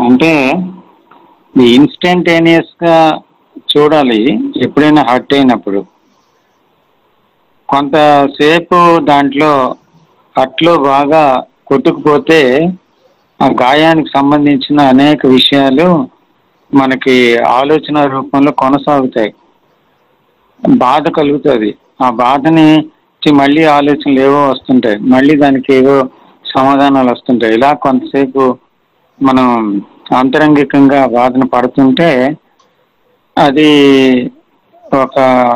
అంటే ఇన్స్టంటేనియస్ గా చూడాలి ఎప్పుడైనా హర్ట్ అయినప్పుడు కొంతసేపు దాంట్లో హర్ట్లో బాగా కొట్టుకుపోతే ఆ గాయానికి సంబంధించిన అనేక విషయాలు మనకి ఆలోచన రూపంలో కొనసాగుతాయి బాధ కలుగుతుంది ఆ బాధని చి మళ్ళీ ఆలోచనలు ఏవో వస్తుంటాయి మళ్ళీ దానికి ఏవో సమాధానాలు వస్తుంటాయి ఇలా కొంతసేపు మనం అంతరంగికంగా బాధన పడుతుంటే అది ఒక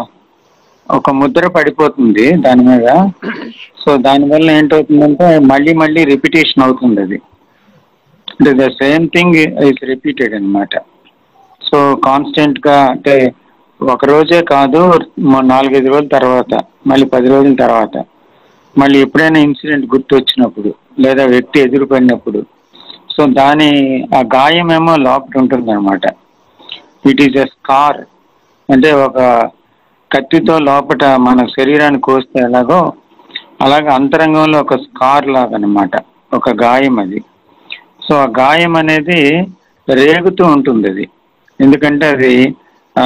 ఒక ముద్ర పడిపోతుంది దాని మీద సో దానివల్ల ఏంటవుతుందంటే మళ్ళీ మళ్ళీ రిపిటేషన్ అవుతుంది అది అంటే the same thing is repeated అనమాట సో కాన్స్టెంట్గా అంటే ఒక రోజే కాదు మ- నాలుగైదు రోజుల తర్వాత మళ్ళీ పది రోజుల తర్వాత మళ్ళీ ఎప్పుడైనా ఇన్సిడెంట్ గుర్తు వచ్చినప్పుడు లేదా వ్యక్తి ఎదురుపడినప్పుడు సో దాని ఆ గాయమేమో లోపల ఉంటుంది అనమాట ఇట్ ఈస్ ఎ స్కార్ అంటే ఒక కత్తితో లోపట మన శరీరాన్ని కోస్తే ఎలాగో అలాగే అంతరంగంలో ఒక స్కార్ లాగా అనమాట ఒక గాయం అది సో ఆ గాయం అనేది రేగుతూ ఉంటుంది అది ఎందుకంటే అది ఆ,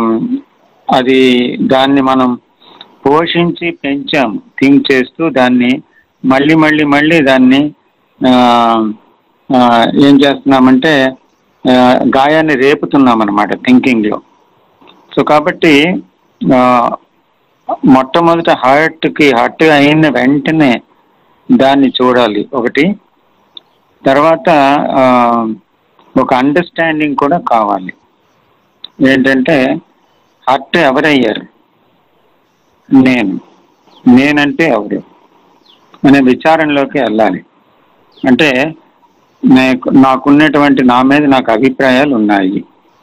అది దాన్ని మనం పోషించి పెంచాం థింక్ చేస్తూ దాన్ని మళ్ళీ మళ్ళీ మళ్ళీ దాన్ని ఆ, ఆ, ఏం చేస్తున్నామంటే ఆ, గాయాన్ని రేపుతున్నాం అనమాట థింకింగ్లో సో కాబట్టి ఆ, మొట్టమొదట హార్ట్కి హార్ట్ అయిన వెంటనే దాన్ని చూడాలి ఒకటి తర్వాత ఆ, ఒక అండర్స్టాండింగ్ కూడా కావాలి ఏంటంటే హార్ట్ ఎవరయ్యారు నేను నేనంటే ఎవరు అనే విచారంలోకి వెళ్ళాలి అంటే నాకు నాకున్నటువంటి నా మీద నాకు అభిప్రాయాలు ఉన్నాయి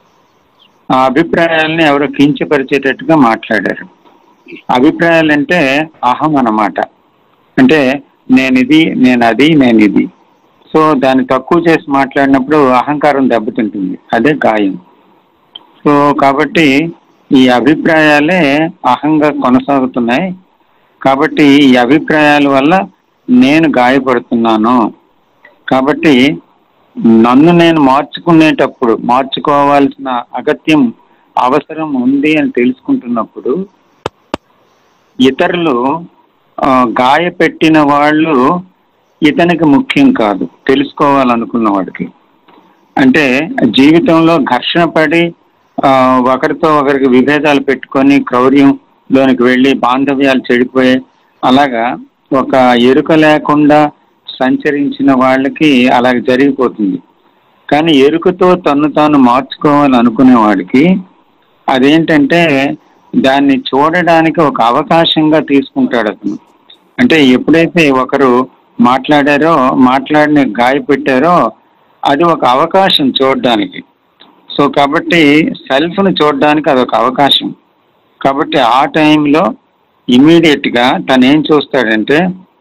ఆ అభిప్రాయాలని ఎవరో కించపరిచేటట్టుగా మాట్లాడారు అభిప్రాయాలు అంటే అహం అన్నమాట అంటే నేను ఇది నేను అది నేను ఇది సో దాన్ని తక్కువ చేసి మాట్లాడినప్పుడు అహంకారం దెబ్బతింటుంది అదే గాయం సో కాబట్టి ఈ అభిప్రాయాలే అహంగా కొనసాగుతున్నాయి కాబట్టి ఈ అభిప్రాయాల వల్ల నేను గాయపడుతున్నాను కాబట్టి నన్ను నేను మార్చుకునేటప్పుడు మార్చుకోవాల్సిన అగత్యం అవసరం ఉంది అని తెలుసుకుంటున్నప్పుడు ఇతరులు ఆ, గాయపెట్టిన వాళ్ళు ఇతనికి ముఖ్యం కాదు తెలుసుకోవాలనుకున్న వాడికి అంటే జీవితంలో ఘర్షణ పడి ఆ, ఒకరితో ఒకరికి విభేదాలు పెట్టుకొని క్రౌర్యంలోనికి వెళ్ళి బాంధవ్యాలు చెడిపోయి అలాగా ఒక ఎరుక లేకుండా సంచరించిన వాళ్ళకి అలాగ జరిగిపోతుంది కానీ ఎరుకతో తను తాను మార్చుకోవాలనుకునే వాడికి అదేంటంటే దాన్ని చూడడానికి ఒక అవకాశంగా తీసుకుంటాడు అతను అంటే ఎప్పుడైతే ఒకరు మాట్లాడారో మాట్లాడిన గాయపెట్టారో అది ఒక అవకాశం చూడడానికి సో కాబట్టి సెల్ఫ్ను చూడడానికి అదొక అవకాశం కాబట్టి ఆ టైంలో ఇమీడియట్గా తను ఏం చూస్తాడంటే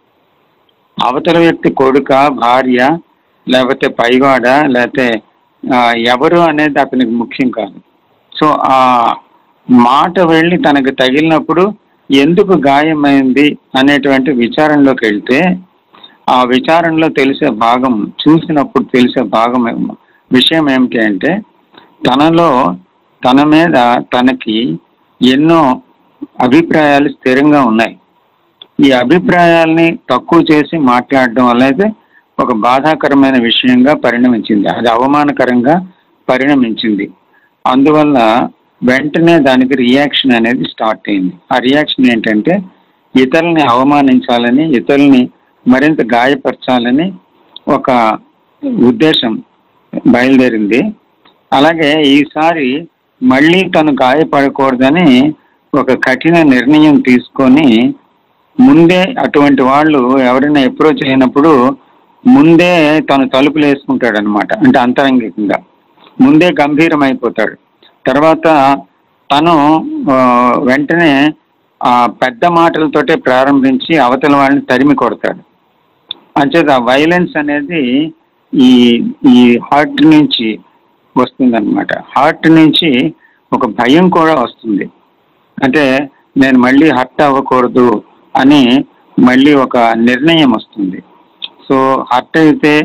అవతల వ్యక్తి కొడుక భార్య లేకపోతే పైవాడ లేకపోతే ఆ, ఎవరు అనేది అతనికి ముఖ్యం కాదు సో ఆ మాట వెళ్ళి తనకు తగిలినప్పుడు ఎందుకు గాయమైంది అనేటువంటి విచారంలోకి వెళ్తే ఆ విచారంలో తెలిసే భాగం చూసినప్పుడు తెలిసే భాగం ఏం- విషయం ఏమిటి అంటే తనలో తన మీద తనకి ఎన్నో అభిప్రాయాలు స్థిరంగా ఉన్నాయి ఈ అభిప్రాయాల్ని తక్కువ చేసి మాట్లాడడం వల్ల అయితే ఒక బాధాకరమైన విషయంగా పరిణమించింది అది అవమానకరంగా పరిణమించింది అందువల్ల వెంటనే దానికి రియాక్షన్ అనేది స్టార్ట్ అయింది ఆ రియాక్షన్ ఏంటంటే ఇతరుల్ని అవమానించాలని ఇతరుల్ని మరింత గాయపరచాలని ఒక ఉద్దేశం బయలుదేరింది అలాగే ఈసారి మళ్ళీ తను గాయపడకూడదని ఒక కఠిన నిర్ణయం తీసుకొని ముందే అటువంటి వాళ్ళు ఎవరైనా అప్రోచ్ అయినప్పుడు ముందే తను తలుపులు వేసుకుంటాడు అనమాట అంటే అంతరంగికంగా ముందే గంభీరం అయిపోతాడు తర్వాత తను ఆ, వెంటనే ఆ పెద్ద మాటలతోటే ప్రారంభించి అవతల వాళ్ళని తరిమి కొడతాడు అంచేత వైలెన్స్ అనేది ఈ ఈ హార్ట్ నుంచి వస్తుందన్నమాట హార్ట్ నుంచి ఒక భయం కూడా వస్తుంది అంటే నేను మళ్ళీ హర్ట్ అవ్వకూడదు అని మళ్ళీ ఒక నిర్ణయం వస్తుంది సో హర్ట్ అయితే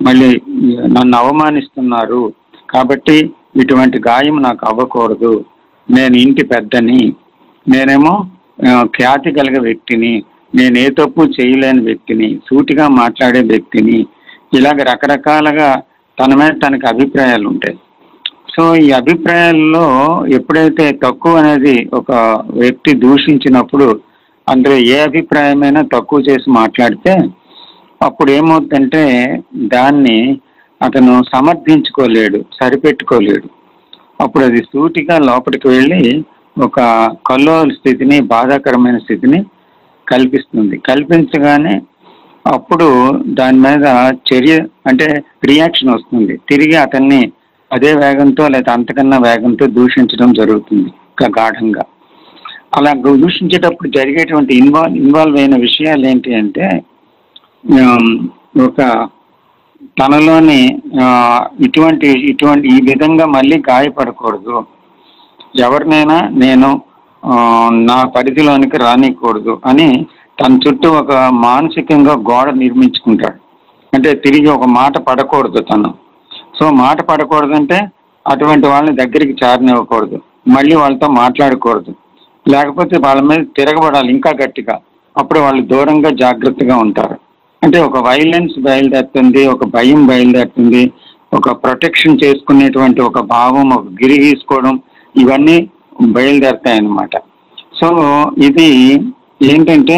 మళ్ళీ నన్ను అవమానిస్తున్నారు కాబట్టి ఇటువంటి గాయం నాకు అవ్వకూడదు నేను ఇంటి పెద్దని నేనేమో ఆ, ఖ్యాతి కలిగే వ్యక్తిని నేను ఏ తప్పు చేయలేని వ్యక్తిని సూటిగా మాట్లాడే వ్యక్తిని ఇలాగ రకరకాలుగా తన మీద తనకి అభిప్రాయాలు ఉంటాయి సో ఈ అభిప్రాయాల్లో ఎప్పుడైతే తక్కువ అనేది ఒక వ్యక్తి దూషించినప్పుడు అందులో ఏ అభిప్రాయమైనా తక్కువ చేసి మాట్లాడితే అప్పుడు ఏమవుతుందంటే దాన్ని అతను సమర్థించుకోలేడు సరిపెట్టుకోలేడు అప్పుడు అది సూటిగా లోపలికి వెళ్ళి ఒక కల్లోల స్థితిని బాధాకరమైన స్థితిని కల్పిస్తుంది కల్పించగానే అప్పుడు దాని మీద చర్య అంటే రియాక్షన్ వస్తుంది తిరిగి అతన్ని అదే వేగంతో లేదా అంతకన్నా వేగంతో దూషించడం జరుగుతుంది ఇంకా గాఢంగా అలా దూషించేటప్పుడు జరిగేటువంటి ఇన్వాల్వ్ ఇన్వాల్వ్ అయిన విషయాలు ఏంటి అంటే ఆమ్, ఒక తనలోని ఆ, ఇటువంటి ఇటువంటి ఈ విధంగా మళ్ళీ గాయపడకూడదు ఎవరినైనా నేను ఆ, నా పరిధిలోనికి రానికూడదు అని తన చుట్టూ ఒక మానసికంగా గోడ నిర్మించుకుంటాడు అంటే తిరిగి ఒక మాట పడకూడదు తను సో మాట పడకూడదు అంటే అటువంటి వాళ్ళని దగ్గరికి చారనివ్వకూడదు మళ్ళీ వాళ్ళతో మాట్లాడకూడదు లేకపోతే వాళ్ళ మీద తిరగబడాలి ఇంకా గట్టిగా అప్పుడు వాళ్ళు దూరంగా జాగ్రత్తగా ఉంటారు అంటే ఒక వైలెన్స్ బయలుదేరుతుంది ఒక భయం బయలుదేరుతుంది ఒక ప్రొటెక్షన్ చేసుకునేటువంటి ఒక భావం ఒక గిరి గీసుకోవడం ఇవన్నీ బయలుదేరుతాయి అన్నమాట సో ఇది ఏంటంటే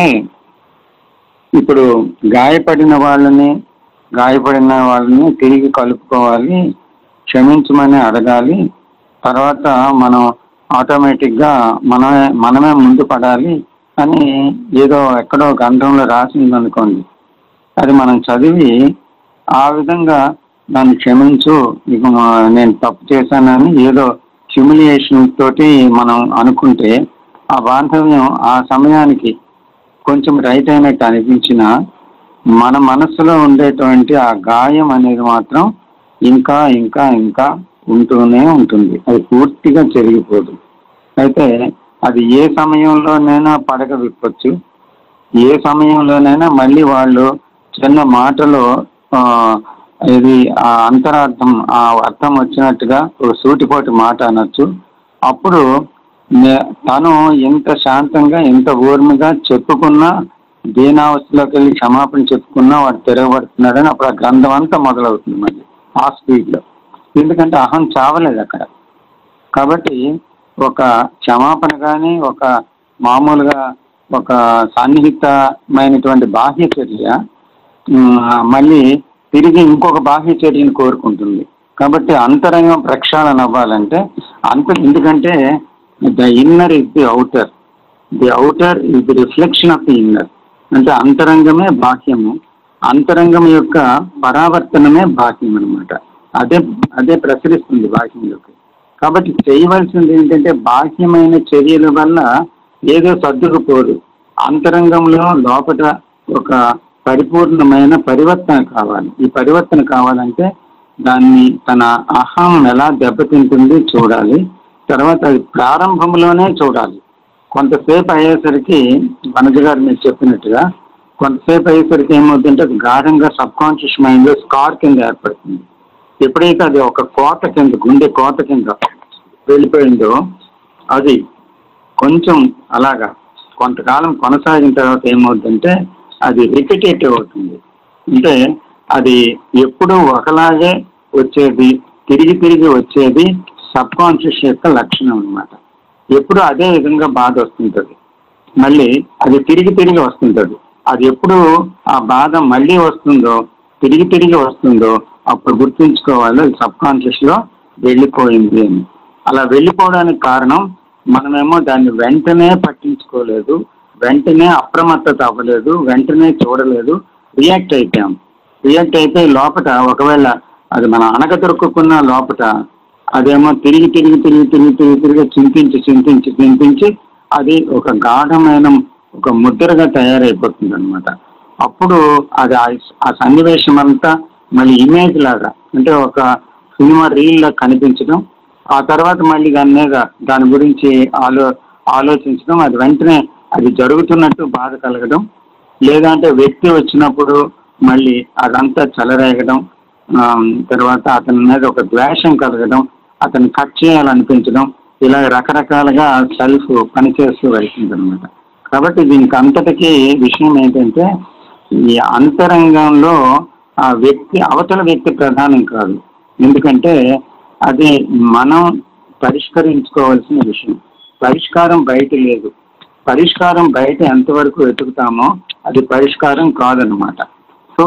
ఇప్పుడు గాయపడిన వాళ్ళని గాయపడిన వాళ్ళని తిరిగి కలుపుకోవాలి క్షమించమని అడగాలి తర్వాత మనం ఆటోమేటిక్గా మనమే మనమే ముందు పడాలి అని ఏదో ఎక్కడో గ్రంథంలో రాసింది అనుకోండి అది మనం చదివి ఆ విధంగా నన్ను క్షమించు ఇక మా- నేను తప్పు చేశానని ఏదో హ్యూమిలియేషన్ తోటి మనం అనుకుంటే ఆ బాంధవ్యం ఆ సమయానికి కొంచెం రైట్ అయినట్టు అనిపించినా మన మనసులో ఉండేటువంటి ఆ గాయం అనేది మాత్రం ఇంకా ఇంకా ఇంకా ఉంటూనే ఉంటుంది అది పూర్తిగా చెరిగిపోదు అయితే అది ఏ సమయంలోనైనా పడక విప్పొచ్చు ఏ సమయంలోనైనా మళ్ళీ వాళ్ళు చిన్న మాటలో ఆ, ఇది ఆ అంతరార్థం ఆ అర్థం వచ్చినట్టుగా ఒక సూటిపోటి మాట అనొచ్చు అప్పుడు నే- తను ఎంత శాంతంగా ఎంత ఊర్మిగా చెప్పుకున్నా దీనావస్థలోకి వెళ్ళి క్షమాపణ చెప్పుకున్నా వాడు తిరగబడుతున్నాడని అప్పుడు ఆ గ్రంథం అంతా మొదలవుతుంది మళ్ళీ ఆ స్పీడ్లో ఎందుకంటే అహం చావలేదు అక్కడ కాబట్టి ఒక క్షమాపణ కానీ ఒక మామూలుగా ఒక సన్నిహితమైనటువంటి బాహ్య చర్య ఉమ్, మళ్ళీ తిరిగి ఇంకొక బాహ్య చర్యను కోరుకుంటుంది కాబట్టి అంతరంగం ప్రక్షాళన అవ్వాలంటే అంత ఎందుకంటే the inner is the outer the outer is the reflection of the inner అంటే అంతరంగమే బాహ్యము అంతరంగం యొక్క పరావర్తనమే బాహ్యం అన్నమాట అదే అదే ప్రసరిస్తుంది బాహ్యంలోకి కాబట్టి చేయవలసింది ఏంటంటే బాహ్యమైన చర్యల వల్ల ఏదో సర్దుకుపోదు అంతరంగంలో లోపల ఒక పరిపూర్ణమైన పరివర్తన కావాలి ఈ పరివర్తన కావాలంటే దాన్ని తన అహం ఎలా దెబ్బతింటుంది చూడాలి తర్వాత అది ప్రారంభంలోనే చూడాలి కొంతసేపు అయ్యేసరికి వనజ గారు మీరు చెప్పినట్టుగా కొంతసేపు అయ్యేసరికి ఏమవుతుందంటే అది గాఢంగా సబ్ కాన్షియస్ మైండ్లో స్కార్ కింద ఏర్పడుతుంది ఎప్పుడైతే అది ఒక కోత కింద గుండె కోత కింద వెళ్ళిపోయిందో అది కొంచెం అలాగా కొంతకాలం కొనసాగిన తర్వాత ఏమవుతుందంటే అది రిపిటేటివ్ అవుతుంది అంటే అది ఎప్పుడూ ఒకలాగే వచ్చేది తిరిగి తిరిగి వచ్చేది సబ్ కాన్షియస్ యొక్క లక్షణం అన్నమాట ఎప్పుడు అదే విధంగా బాధ వస్తుంటుంది మళ్ళీ అది తిరిగి తిరిగి వస్తుంటుంది అది ఎప్పుడు ఆ బాధ మళ్ళీ వస్తుందో తిరిగి తిరిగి వస్తుందో అప్పుడు గుర్తుంచుకోవాలి అది సబ్ కాన్షియస్లో వెళ్ళిపోయింది అని అలా వెళ్ళిపోవడానికి కారణం మనమేమో దాన్ని వెంటనే పట్టించుకోలేదు వెంటనే అప్రమత్తత అవ్వలేదు వెంటనే చూడలేదు రియాక్ట్ అయిపోయాం రియాక్ట్ అయిపోయి లోపట ఒకవేళ అది మన అనగ దొరుకుకున్న లోపట అదేమో తిరిగి తిరిగి తిరిగి తిరిగి తిరిగి తిరిగి చింతించి చింతించి చింతించి అది ఒక గాఢమైన ఒక ముద్రగా తయారైపోతుంది అనమాట అప్పుడు అది ఆ- ఆ సన్నివేశం అంతా మళ్ళీ ఇమేజ్ లాగా అంటే ఒక సినిమా రీల్ లా కనిపించడం ఆ తర్వాత మళ్ళీ దాని మీద దాని గురించి ఆలో ఆలోచించడం అది వెంటనే అది జరుగుతున్నట్టు బాధ కలగడం లేదంటే వ్యక్తి వచ్చినప్పుడు మళ్ళీ అదంతా చెలరేగడం ఆ, తర్వాత అతని మీద ఒక ద్వేషం కలగడం అతన్ని కట్ చేయాలనిపించడం ఇలా రకరకాలుగా సెల్ఫ్ పనిచేస్తూ వెళ్తుంది అనమాట కాబట్టి దీనికి అంతటికీ విషయం ఏంటంటే ఈ అంతరంగంలో ఆ వ్యక్తి అవతల వ్యక్తి ప్రధానం కాదు ఎందుకంటే అది మనం పరిష్కరించుకోవాల్సిన విషయం పరిష్కారం బయట లేదు పరిష్కారం బయట ఎంతవరకు వెతుకుతామో అది పరిష్కారం కాదనమాట సో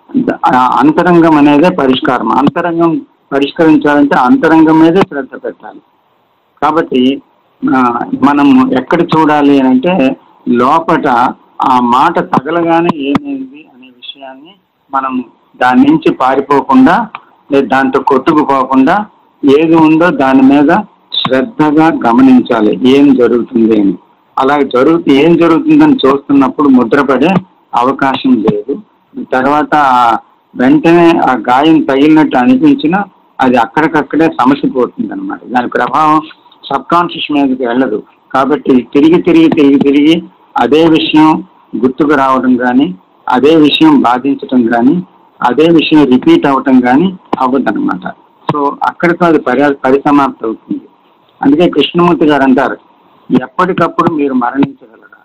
ఆ అంతరంగం అనేదే పరిష్కారం అంతరంగం పరిష్కరించాలంటే అంతరంగం మీదే శ్రద్ధ పెట్టాలి కాబట్టి ఆ, మనం ఎక్కడ చూడాలి అని అంటే లోపట ఆ మాట తగలగానే ఏమైంది అనే విషయాన్ని మనం దాని నుంచి పారిపోకుండా లేదా దాంతో కొట్టుకుపోకుండా ఏది ఉందో దాని మీద శ్రద్ధగా గమనించాలి ఏం జరుగుతుంది అని అలా జరుగుతూ ఏం జరుగుతుందని చూస్తున్నప్పుడు ముద్రపడే అవకాశం లేదు తర్వాత ఆ వెంటనే ఆ గాయం తగిలినట్టు అనిపించినా అది అక్కడికక్కడే సమసిపోతుంది అనమాట దాని ప్రభావం సబ్ కాన్షియస్ మీదకి వెళ్ళదు కాబట్టి తిరిగి తిరిగి తిరిగి తిరిగి అదే విషయం గుర్తుకు రావడం కానీ అదే విషయం బాధించడం కానీ అదే విషయం రిపీట్ అవటం కానీ అవ్వదన్నమాట సో అక్కడితో అది పరి పరిసమాప్తి అవుతుంది అందుకే కృష్ణమూర్తి గారు అంటారు ఎప్పటికప్పుడు మీరు మరణించగలరా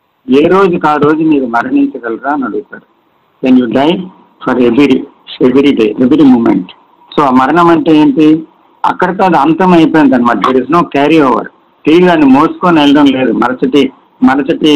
ఏ రోజుకి ఆ రోజు మీరు మరణించగలరా అని అడుగుతారు can you die for every every day every moment so ఆ మరణం అంటే ఏంటి అక్కడితో అది అంతం అయిపోయింది అనమాట there is no carry over తీగని మోసుకొని వెళ్ళడం లేదు మరుసటి మరుసటి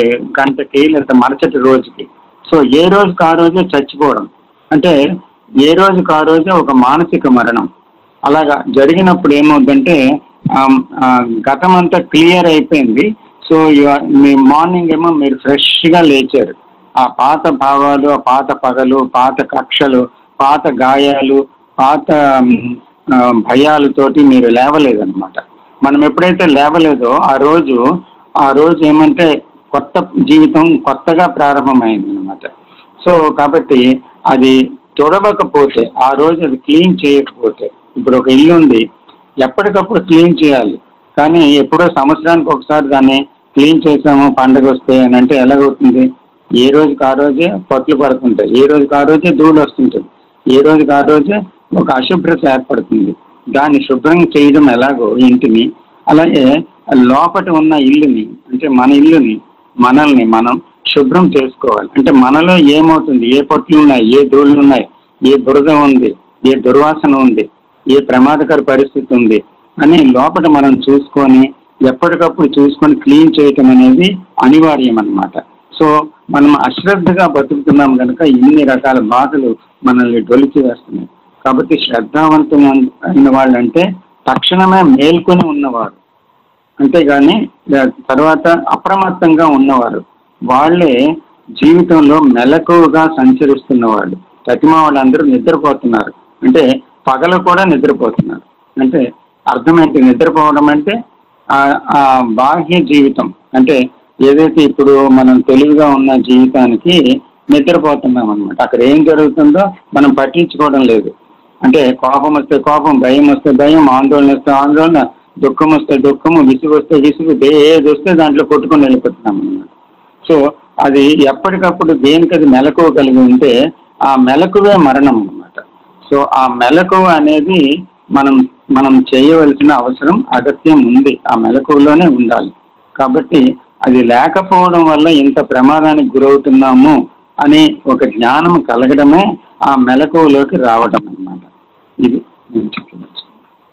గంటకి లేదా మరుసటి రోజుకి సో ఏ రోజుకి ఆ రోజే చచ్చిపోవడం అంటే ఏ రోజుకి ఆ రోజే ఒక మానసిక మరణం అలాగా జరిగినప్పుడు ఏమవుతుందంటే ఆమ్, ఆ, గతం అంతా క్లియర్ అయిపోయింది సో యు- మీ మార్నింగ్ ఏమో మీరు ఫ్రెష్గా లేచారు ఆ పాత భావాలు ఆ పాత పగలు పాత కక్షలు పాత గాయాలు పాత మ్, ఆ, భయాలతోటి మీరు లేవలేదన్నమాట మనం ఎప్పుడైతే లేవలేదో ఆ రోజు ఆ రోజు ఏమంటే కొత్త జీవితం కొత్తగా ప్రారంభమైంది అనమాట సో కాబట్టి అది తొడవకపోతే ఆ రోజు అది క్లీన్ చేయకపోతే ఇప్పుడు ఒక ఇల్లు ఉంది ఎప్పటికప్పుడు క్లీన్ చేయాలి కానీ ఎప్పుడో సంవత్సరానికి ఒకసారి దాన్ని క్లీన్ చేసాము పండగ వస్తే అని అంటే ఎలాగవుతుంది ఏ రోజుకి ఆ రోజే పొట్లు పడుతుంటాయి ఏ రోజుకి ఆ రోజే ధూళి వస్తుంటుంది ఏ రోజుకి ఆ రోజే ఒక అశుభ్రత ఏర్పడుతుంది దాన్ని శుభ్రం చేయడం ఎలాగో ఇంటిని అలాగే లోపట ఉన్న ఇల్లుని అంటే మన ఇల్లుని మనల్ని మనం శుభ్రం చేసుకోవాలి అంటే మనలో ఏమవుతుంది ఏ పొట్లు ఉన్నాయి ఏ ధూళులు ఉన్నాయి ఏ బురద ఉంది ఏ దుర్వాసన ఉంది ఏ ప్రమాదకర పరిస్థితి ఉంది అని లోపల మనం చూసుకొని ఎప్పటికప్పుడు చూసుకొని క్లీన్ చేయటం అనేది అనివార్యం అన్నమాట సో మనం అశ్రద్ధగా బతుకుతున్నాం కనుక ఇన్ని రకాల బాధలు మనల్ని డొలిచి వేస్తున్నాయి కాబట్టి శ్రద్ధావంతమైన వాళ్ళంటే తక్షణమే మేల్కొని ఉన్నవారు అంతేగాని ద- తర్వాత అప్రమత్తంగా ఉన్నవారు వాళ్ళే జీవితంలో మెలకువగా సంచరిస్తున్న వాళ్ళు ప్రతిమ వాళ్ళందరూ నిద్రపోతున్నారు అంటే పగలు కూడా నిద్రపోతున్నారు అంటే అర్థమేంటి నిద్రపోవడం అంటే ఆ- ఆ బాహ్య జీవితం అంటే ఏదైతే ఇప్పుడు మనం తెలివిగా ఉన్న జీవితానికి నిద్రపోతున్నాం అనమాట అక్కడ ఏం జరుగుతుందో మనం పట్టించుకోవడం లేదు అంటే కోపం వస్తే కోపం భయం వస్తే భయం ఆందోళన వస్తే ఆందోళన దుఃఖం వస్తే దుఃఖము విసుగు వస్తే విసుగు దే- ఏది వస్తే దాంట్లో కొట్టుకొని వెళ్ళిపోతున్నాం అనమాట సో అది ఎప్పటికప్పుడు దేనికి అది మెలకువ కలిగి ఉంటే ఆ మెలకువే మరణం అన్నమాట సో ఆ మెలకువ అనేది మనం మనం చేయవలసిన అవసరం అగత్యం ఉంది ఆ మెలకువలోనే ఉండాలి కాబట్టి అది లేకపోవడం వల్ల ఇంత ప్రమాదానికి గురవుతున్నాము అనే ఒక జ్ఞానం కలగడమే ఆ మెలకువలోకి రావడం అన్నమాట ఇది నేను చెప్పవచ్చు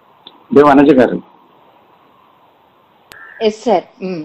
దేవ్ అనజ గారు ఎస్ సార్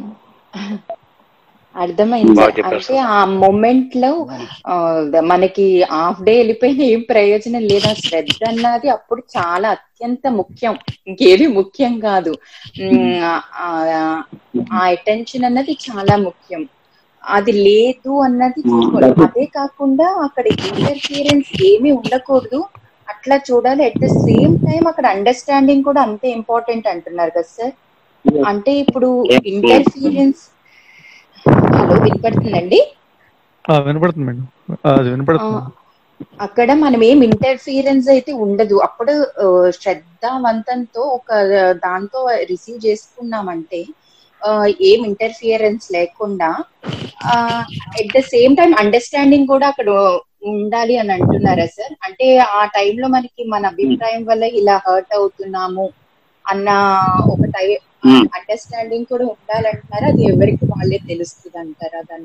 అర్థమైంది బాగా సార్ చెప్పారు అంటే ఆ మూమెంట్ లో ఆ, మనకి హాఫ్ డే వెళ్ళిపోయిన ఏం ప్రయోజనం లేదు ఆ శ్రద్ధ అన్నది అప్పుడు చాలా అత్యంత ముఖ్యం ఇంకేది ముఖ్యం కాదు ఉమ్, ఆ- ఆ అటెన్షన్ అన్నది చాలా ముఖ్యం అది లేదు అన్నది చూసుకోవాలి అదే కాకుండా అక్కడ ఇంటర్ఫియరెన్స్ ఏమీ ఉండకూడదు అట్లా చూడాలి అట్ ద సేమ్ టైం అక్కడ అండర్స్టాండింగ్ కూడా అంతే ఇంపార్టెంట్ అంటున్నారు కదా సార్ అంటే ఇప్పుడు ఇంటర్ఫీరెన్స్ హలో వినపడుతుందండి ఆ, వినపడుతుంది మేడం ఆ, అది వినపడుతుంది ఆ, అక్కడ మనం ఏం ఇంటర్ఫీరెన్స్ అయితే ఉండదు అప్పుడు ఆ, శ్రద్ధావంతంతో ఒక దాంతో రిసీవ్ చేసుకున్నామంటే ఆ, ఏం ఇంటర్ఫియరెన్స్ లేకుండా at the same time understanding కూడా అక్కడ ఉండాలి అని అంటున్నారా సార్ అంటే ఆ టైంలో మనకి మన అభిప్రాయం వల్ల ఇలా హర్ట్ అవుతున్నాము అన్న ఒక టై Hmm. అండర్స్టాండింగ్ కూడా ఉండాలంటారా అది ఎవరికి వాళ్ళే తెలుస్తుంది అంటారా దాన్ని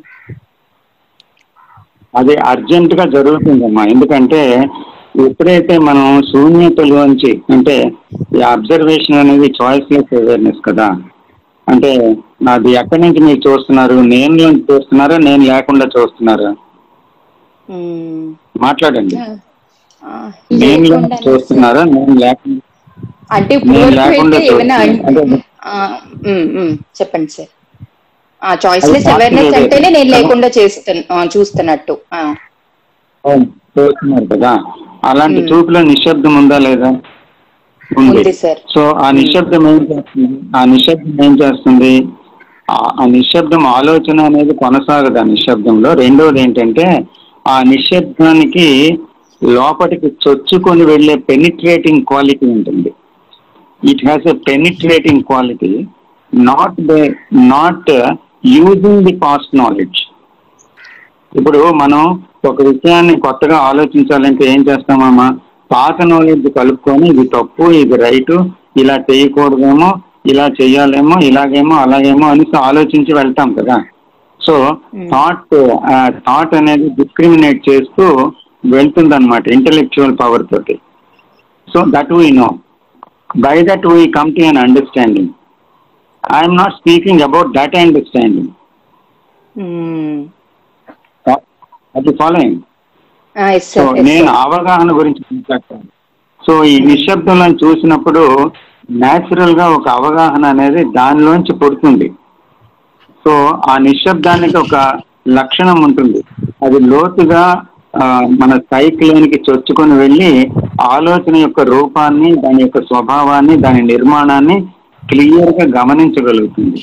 అది అర్జెంట్ గా జరుగుతుందమ్మా ఎందుకంటే ఎప్పుడైతే మనం శూన్యతలోంచి అంటే ఈ అబ్జర్వేషన్ అనేది చాయిస్ లెస్ అవేర్నెస్ కదా అంటే అది ఎక్కడి నుంచి మీరు చూస్తున్నారు నేను నుంచి చూస్తున్నారా నేను లేకుండా చూస్తున్నారా Hmm. మాట్లాడండి ఆ, నేను లేకుండానే చూస్తున్నారా నేను లేకుండా అంటే ఇప్పుడు నేను వరకు లేకుండా అయితే ఏమైనా అన్- చూస్తున్నాను. అంటే ఆ, ఉమ్, ఉమ్, చెప్పండి సార్ ఆ చాయిస్లెస్ అది అవేర్నెస్ possible అంటేనే నేను కదా. లేకుండా చేస్తున్నా చూస్తున్నట్టు ఆ, అవును, చూస్తున్నారు కదా అలాంటి Hmm. చూపులో నిశ్శబ్దం ఉందా లేదా ఉంది సార్ సో ఆ నిశ్శబ్దం ఏం చేస్తుంది ఆ నిశ్శబ్దం ఏం చేస్తుంది ఆ- ఆ నిశ్శబ్దం ఆలోచన అనేది కొనసాగదు ఆ నిశ్శబ్దంలో రెండోది ఏంటంటే ఆ నిశ్శబ్దానికి లోపలికి చొచ్చుకొని వెళ్ళే పెనిట్రేటింగ్ క్వాలిటీ ఉంటుంది it has a penetrating quality not not using the past knowledge ఇప్పుడు మనం ఒక విషయాన్ని కొత్తగా ఆలోచించాలంటే ఏం చేస్తామమ్మా పాత నాలెడ్జ్ కలుపుకొని ఇది తప్పు ఇది రైటు ఇలా చేయకూడదేమో ఇలా చేయాలేమో ఇలాగేమో అలాగేమో అని ఆలోచించి వెళ్తాం కదా సో థాట్ థాట్ అనేది డిస్క్రిమినేట్ చేస్తూ వెళ్తుంది అనమాట ఇంటలెక్చువల్ పవర్ తోటి so that we know by that we come to an understanding I'm not speaking about that understanding um. అది ఫాలోయింగ్ ఆ, yes సో sir, yes నేను sir. అవగాహన గురించి మాట్లాడతాను సో ఈ నిశ్శబ్దంలో చూసినప్పుడు న్యాచురల్ గా ఒక అవగాహన అనేది దానిలోంచి పుడుతుంది సో ఆ నిశ్శబ్దానికి ఒక లక్షణం ఉంటుంది అది లోతుగా ఆ, మన సైకిలోనికి చొచ్చుకొని వెళ్ళి ఆలోచన యొక్క రూపాన్ని దాని యొక్క స్వభావాన్ని దాని నిర్మాణాన్ని క్లియర్ గా గమనించగలుగుతుంది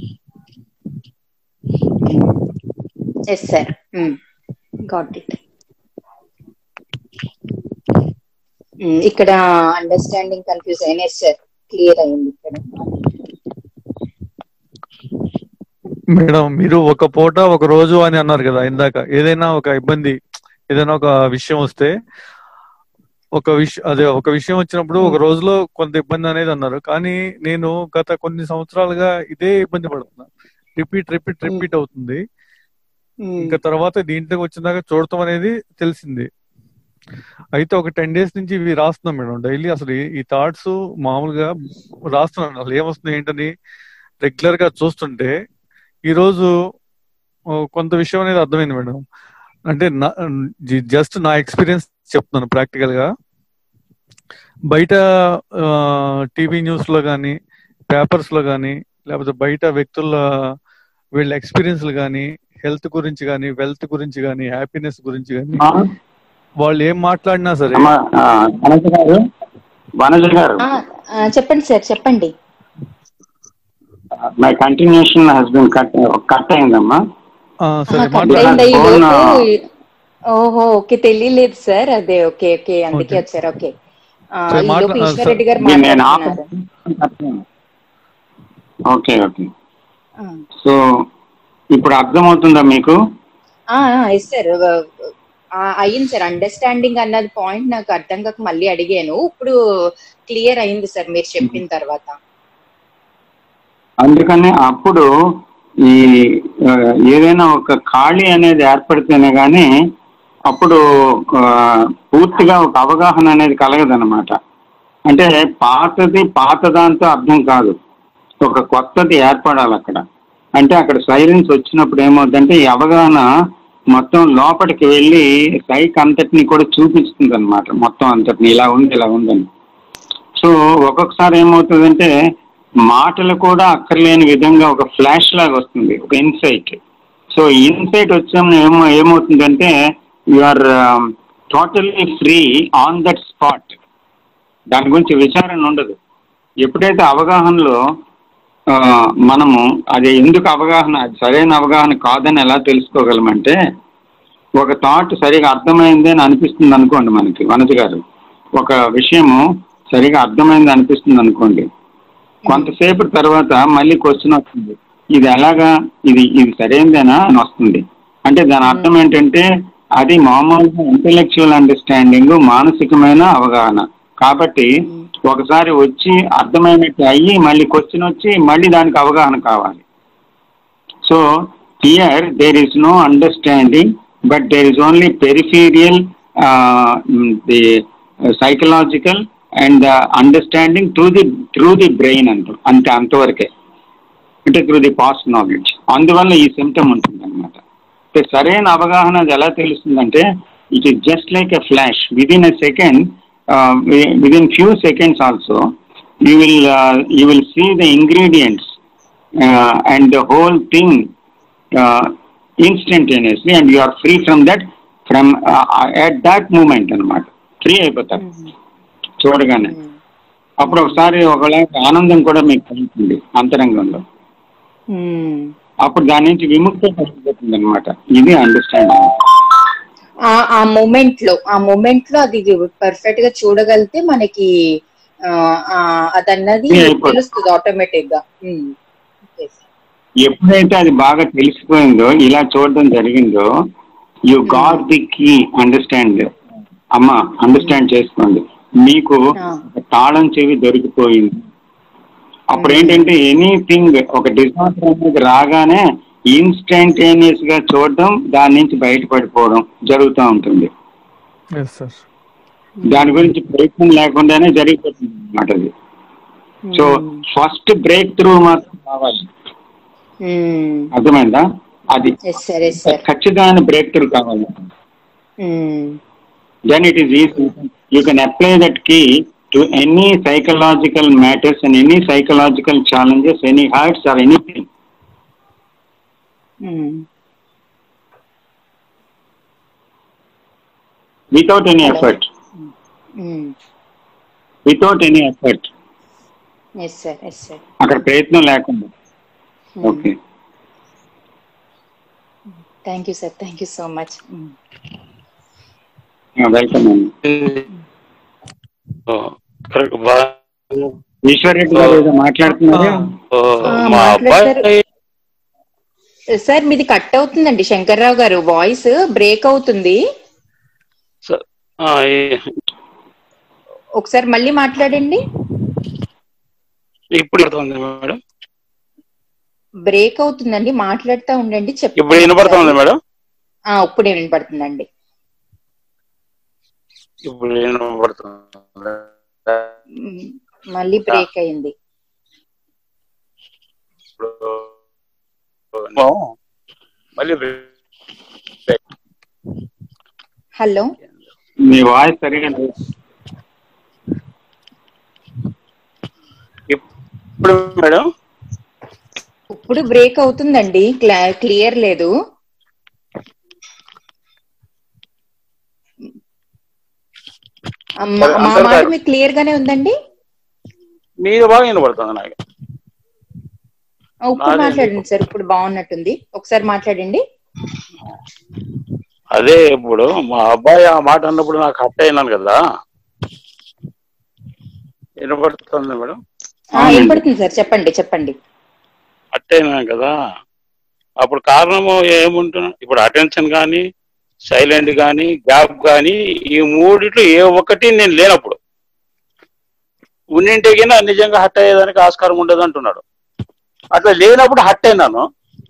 ఎస్ సార్ గాట్ ఇట్ ఇక్కడ అండర్స్టాండింగ్ కన్ఫ్యూజ్ అయినా సార్ క్లియర్ అయింది ఇక్కడ మేడం మీరు ఒక పూట ఒక రోజు అని అన్నారు కదా ఇందాక ఏదైనా ఒక ఇబ్బంది ఏదైనా ఒక విషయం వస్తే ఒక విషయం అదే ఒక విషయం వచ్చినప్పుడు ఒక రోజులో కొంత ఇబ్బంది అనేది అన్నారు కానీ నేను గత కొన్ని సంవత్సరాలుగా ఇదే ఇబ్బంది పడుతున్నా రిపీట్ రిపీట్ రిపీట్ అవుతుంది ఉమ్, ఇంకా తర్వాత దీంట్లోకి వచ్చినాక చూడటం అనేది తెలిసింది అయితే ఒక టెన్ డేస్ నుంచి ఇవి రాస్తున్నాం మేడం డైలీ అసలు ఈ- ఈ థాట్స్ మామూలుగా రాస్తున్నాను అసలు ఏమొస్తుంది ఏంటని రెగ్యులర్ గా చూస్తుంటే ఈ రోజు ఓ, కొంత విషయం అనేది అర్థమైంది మేడం అంటే జస్ట్ నా ఎక్స్పీరియన్స్ చెప్తున్నాను ప్రాక్టికల్ గా బయట టీవీ న్యూస్ లో కానీ పేపర్స్ లో కానీ లేకపోతే బయట వ్యక్తుల వీళ్ళ ఎక్స్పీరియన్స్లు కానీ హెల్త్ గురించి కానీ వెల్త్ గురించి కానీ హ్యాపీనెస్ గురించి కానీ వాళ్ళు ఏం మాట్లాడినా సరే అమ్మా, ఆ, వనజ గారు వనజ గారు ఆ, ఆ, చెప్పండి సార్ చెప్పండి my continuation has been cut cut అయిందమ్మా ఆ, సరే కట్ మాట్లా అయిందా ఈ ఫోన్, లోపు ఓహో ఓకే తెలియలేదు సార్ అదే ఓకే ఓకే అందుకే Okay. వచ్చారు ఓకే ఆ, సరే, ఈ మాట్లా- లోపు ఆ, ఈశ్వర్ రెడ్డి గారు నేను నేను మాట్లాడుతున్నారు ఓకే ఓకే ఆ. సో ఇప్పుడు అర్థమవుతుందా మీకు ఎస్ సార్ అయ్యింది సార్ అండర్స్టాండింగ్ అన్నది పాయింట్ నాకు అర్థం కాక మళ్ళీ అడిగాను ఇప్పుడు క్లియర్ అయింది సార్ మీరు చెప్పిన తర్వాత అందుకని అప్పుడు ఈ ఆ, ఏదైనా ఒక ఖాళీ అనేది ఏర్పడితేనే కానీ అప్పుడు ఆ, పూర్తిగా ఒక అవగాహన అనేది కలగదన్నమాట అంటే పాతది పాత దాంతో అర్థం కాదు ఒక కొత్తది ఏర్పడాలి అక్కడ అంటే అక్కడ సైలెన్స్ వచ్చినప్పుడు ఏమవుతుందంటే ఈ అవగాహన మొత్తం లోపలికి వెళ్ళి సైక్ అంతటిని కూడా చూపిస్తుంది అనమాట మొత్తం అంతటిని ఇలా ఉంది ఇలా ఉందని సో ఒక్కొక్కసారి ఏమవుతుందంటే మాటలు కూడా అక్కర్లేని విధంగా ఒక ఫ్లాష్ లాగా వస్తుంది ఒక ఇన్సైట్ సో ఇన్సైట్ వచ్చాము ఏమో ఏమవుతుందంటే you are totally free on that spot దాని గురించి విచారణ ఉండదు ఎప్పుడైతే అవగాహనలో ఆ, మనము అది ఎందుకు అవగాహన అది సరైన అవగాహన కాదని ఎలా తెలుసుకోగలమంటే ఒక థాట్ సరిగా అర్థమైంది అని అనిపిస్తుంది అనుకోండి మనకి వనజ గారు ఒక విషయము సరిగా అర్థమైంది అనిపిస్తుంది అనుకోండి కొంతసేపు తర్వాత మళ్ళీ క్వశ్చన్ వస్తుంది ఇది ఎలాగా ఇది ఇది సరైనదేనా అని వస్తుంది అంటే దాని అర్థం ఏంటంటే అది మామూలుగా ఇంటెలెక్చువల్ అండర్స్టాండింగ్ మానసికమైన అవగాహన కాబట్టి ఒకసారి వచ్చి అర్థమైనట్టు అయ్యి మళ్ళీ క్వశ్చన్ వచ్చి మళ్ళీ దానికి అవగాహన కావాలి so here there is no understanding but there is only peripheral the psychological and understanding through the through the brain అంటూ అంతే అంతవరకే అంటే త్రూ ది పాస్ట్ నాలెడ్జ్ అందువల్ల ఈ సిమ్టమ్ ఉంటుంది అనమాట సరైన అవగాహన అది ఎలా తెలుస్తుందంటే it is just like a flash within a second within few seconds also you will you will see the ingredients and the whole thing instantaneously and you are free from that from at that moment అనమాట free అయిపోతారు చూడగానే అప్పుడు ఒకసారి ఒకవేళ ఆనందం కూడా మీకు కలుగుతుంది అంతరంగంలో అప్పుడు దాని నుంచి విముక్తి కలిగిపోతుంది అనమాట ఇది అండర్స్టాండింగ్ ఆ ఆ మూమెంట్ లో ఆ మూమెంట్ లో అది పర్ఫెక్ట్ గా చూడగలిగితే మనకి ఆ, ఆ, అదన్నది Yeah, అయిపోతుంది. తెలుస్తుంది ఆటోమేటిక్ గా ఉమ్. Yes. ఎప్పుడైతే అది బాగా తెలిసిపోయిందో ఇలా చూడడం జరిగిందో you got the key understand అమ్మ అండర్స్టాండ్ చేసుకోండి మీకు Ah. ఒక తాళం చెవి దొరికిపోయింది అప్పుడు ఏంటంటే ఎనీథింగ్ ఒక డిజాస్టర్ అనేది రాగానే ఇన్స్టంటేనియస్ గా చూడడం దాని నుంచి బయటపడిపోవడం జరుగుతూ ఉంటుంది ఎస్ సార్ దాని గురించి ప్రయత్నం లేకుండానే జరిగిపోతుంది అన్నమాట అది సో ఫస్ట్ బ్రేక్ త్రూ మాత్రం కావాలి ఉమ్. అర్థమైందా అది Yes, sir. Yes, sir. ఖచ్చితమైన బ్రేక్ త్రూ కావాలి um. then it is easy. You can apply that key to any psychological matters and any psychological challenges, any hurts or anything. Um. Without any Hello. effort. Um. Without any effort. Yes, sir. Yes, sir. అక్కడ ప్రయత్నం లేకుండా um. Okay thank you sir thank you so much um. Welcome అండి correct బాగా ఈశ్వర్ రెడ్డి గారు ఏదో మాట్లాడుతున్నారు ఓ, ఆ, మా మాట్లాడతారు. అబ్బాయి సార్ మీది కట్ అవుతుందండి శంకర్రావు గారు వాయిస్ బ్రేక్ అవుతుంది స- ఆ, ఈ- ఒకసారి మళ్ళీ మాట్లాడండి ఇప్పుడు వినపడుతుంది మేడం బ్రేక్ అవుతుందండి మాట్లాడుతూ ఉండండి చెప్పండి ఇప్పుడు వినపడుతుంది మేడం ఆ, ఇప్పుడే వినపడుతుందండి ఇప్పుడు వినపడుతుంది ఉమ్, మళ్ళీ బ్రేక్ అయింది ఇప్పుడు మళ్ళీ హలో మీ వాయిస్ సరిగా లేదు. ఇప్పుడు మేడం ఇప్పుడు బ్రేక్ అవుతుందండి క్లా- క్లియర్ లేదు ఆ, మా సరే, మా అందరూ మాట కాదు. మీకు క్లియర్ గానే ఉందండి మీరు బాగా వినపడుతుంది నాకు ఆ, ఇప్పుడు నాదే మాట్లాడండి సార్ ఇప్పుడు బాగున్నట్టుంది ఒకసారి మాట్లాడండి అదే ఇప్పుడు మా అబ్బాయి ఆ మాట అన్నప్పుడు నాకు హట్ అయినాను కదా వినపడుతుంది మేడం ఆ, అవునండి. వినపడుతుంది సార్ చెప్పండి చెప్పండి హట్ అయినాను కదా అప్పుడు కారణము ఏముంటున్నా ఇప్పుడు అటెన్షన్ కానీ సైలెంట్ కానీ గ్యాప్ కానీ ఈ మూడిట్లో ఏ ఒక్కటి నేను లేనప్పుడు ఉన్నింటే కింద నిజంగా హట్ అయ్యేదానికి ఆస్కారం ఉండదు అంటున్నాడు అట్లా లేనప్పుడు హట్ అయినాను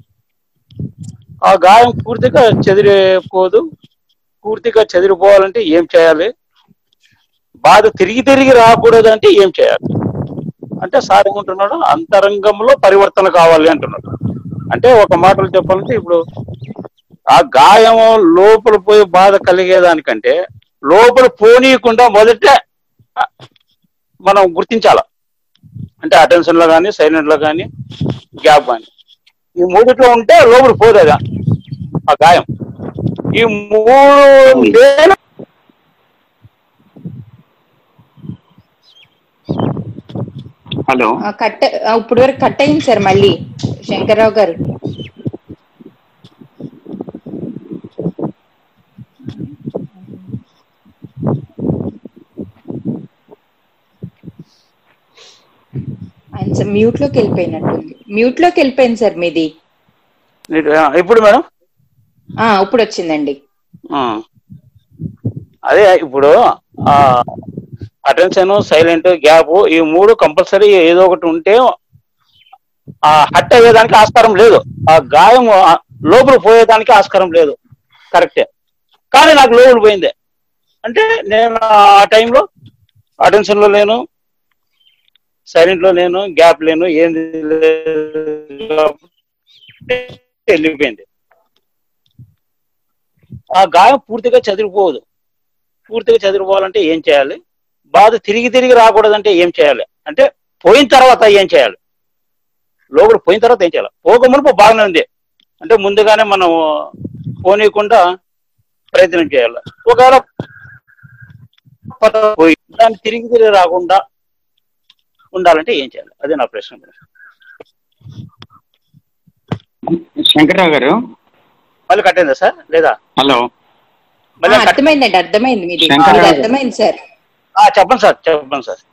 ఆ గాయం పూర్తిగా చెదిరిపోదు పూర్తిగా చెదిరిపోవాలంటే ఏం చేయాలి బాధ తిరిగి తిరిగి రాకూడదు అంటే ఏం చేయాలి అంటే సార్ ఏమంటున్నాడు అంతరంగంలో పరివర్తన కావాలి అంటున్నాడు అంటే ఒక మాటలు చెప్పాలంటే ఇప్పుడు ఆ గాయం లోపల పోయి బాధ కలిగేదానికంటే లోపల పోనీయకుండా మొదట ఆ, మనం గుర్తించాల అంటే అటెన్షన్ లో కానీ సైలెంట్ లో కానీ గ్యాప్ కానీ ఈ మూడిట్లో ఉంటే లోపల పోదు అది ఆ గాయం ఈ మూడు లేని హలో ఆ, కట్ ఆ, ఇప్పుడు వరకు కట్ అయింది సార్ మళ్ళీ శంకర్రావు గారు ఆయన సార్ మ్యూట్ లోకి వెళ్ళిపోయినట్టుంది మ్యూట్ లోకి వెళ్ళిపోయింది సార్ మీది నీట్- ఆ, ఇప్పుడు మేడం ఆ ఇప్పుడు వచ్చిందండి ఆ. అదే ఇప్పుడు ఆ అటెన్షన్ సైలెంట్ గ్యాప్ ఈ మూడు కంపల్సరీ ఏదో ఒకటి ఉంటే ఆ హట్ అయ్యేదానికి ఆస్కారం లేదు ఆ గాయం ఆ లోపల పోయేదానికి ఆస్కారం లేదు కరెక్టే కానీ నాకు లోపల పోయిందే అంటే నేను ఆ టైంలో అటెన్షన్ లో లేను సైలెంట్ లో లేను గ్యాప్ లేను ఏంది లేదు కాబట్టి వెళ్ళిపోయింది ఆ గాయం పూర్తిగా చదిరిపోదు పూర్తిగా చదిరిపోవాలంటే ఏం చేయాలి బాధ తిరిగి తిరిగి రాకూడదంటే ఏం చేయాలి అంటే పోయిన తర్వాత ఏం చేయాలి లోపల పోయిన తర్వాత ఏం చేయాలి పోక మునుపు బాగానే ఉంది అంటే ముందుగానే మనం పోనీయకుండా ప్రయత్నం చేయాలి ఒకవేళ పోయి దాన్ని తిరిగి తిరిగి రాకుండా ఉండాలంటే ఏం చేయాలి అదే నా ప్రశ్న శంకర్రావు గారు మళ్ళీ కట్టేందా సార్ లేదా హలో మళ్ళీ ఆ, కట్- అర్థమైందండి అర్థమైంది మీది శంకర్ మీది గారు. అర్థమైంది సార్ ఆ, చెప్పండి సార్ చెప్పండి సార్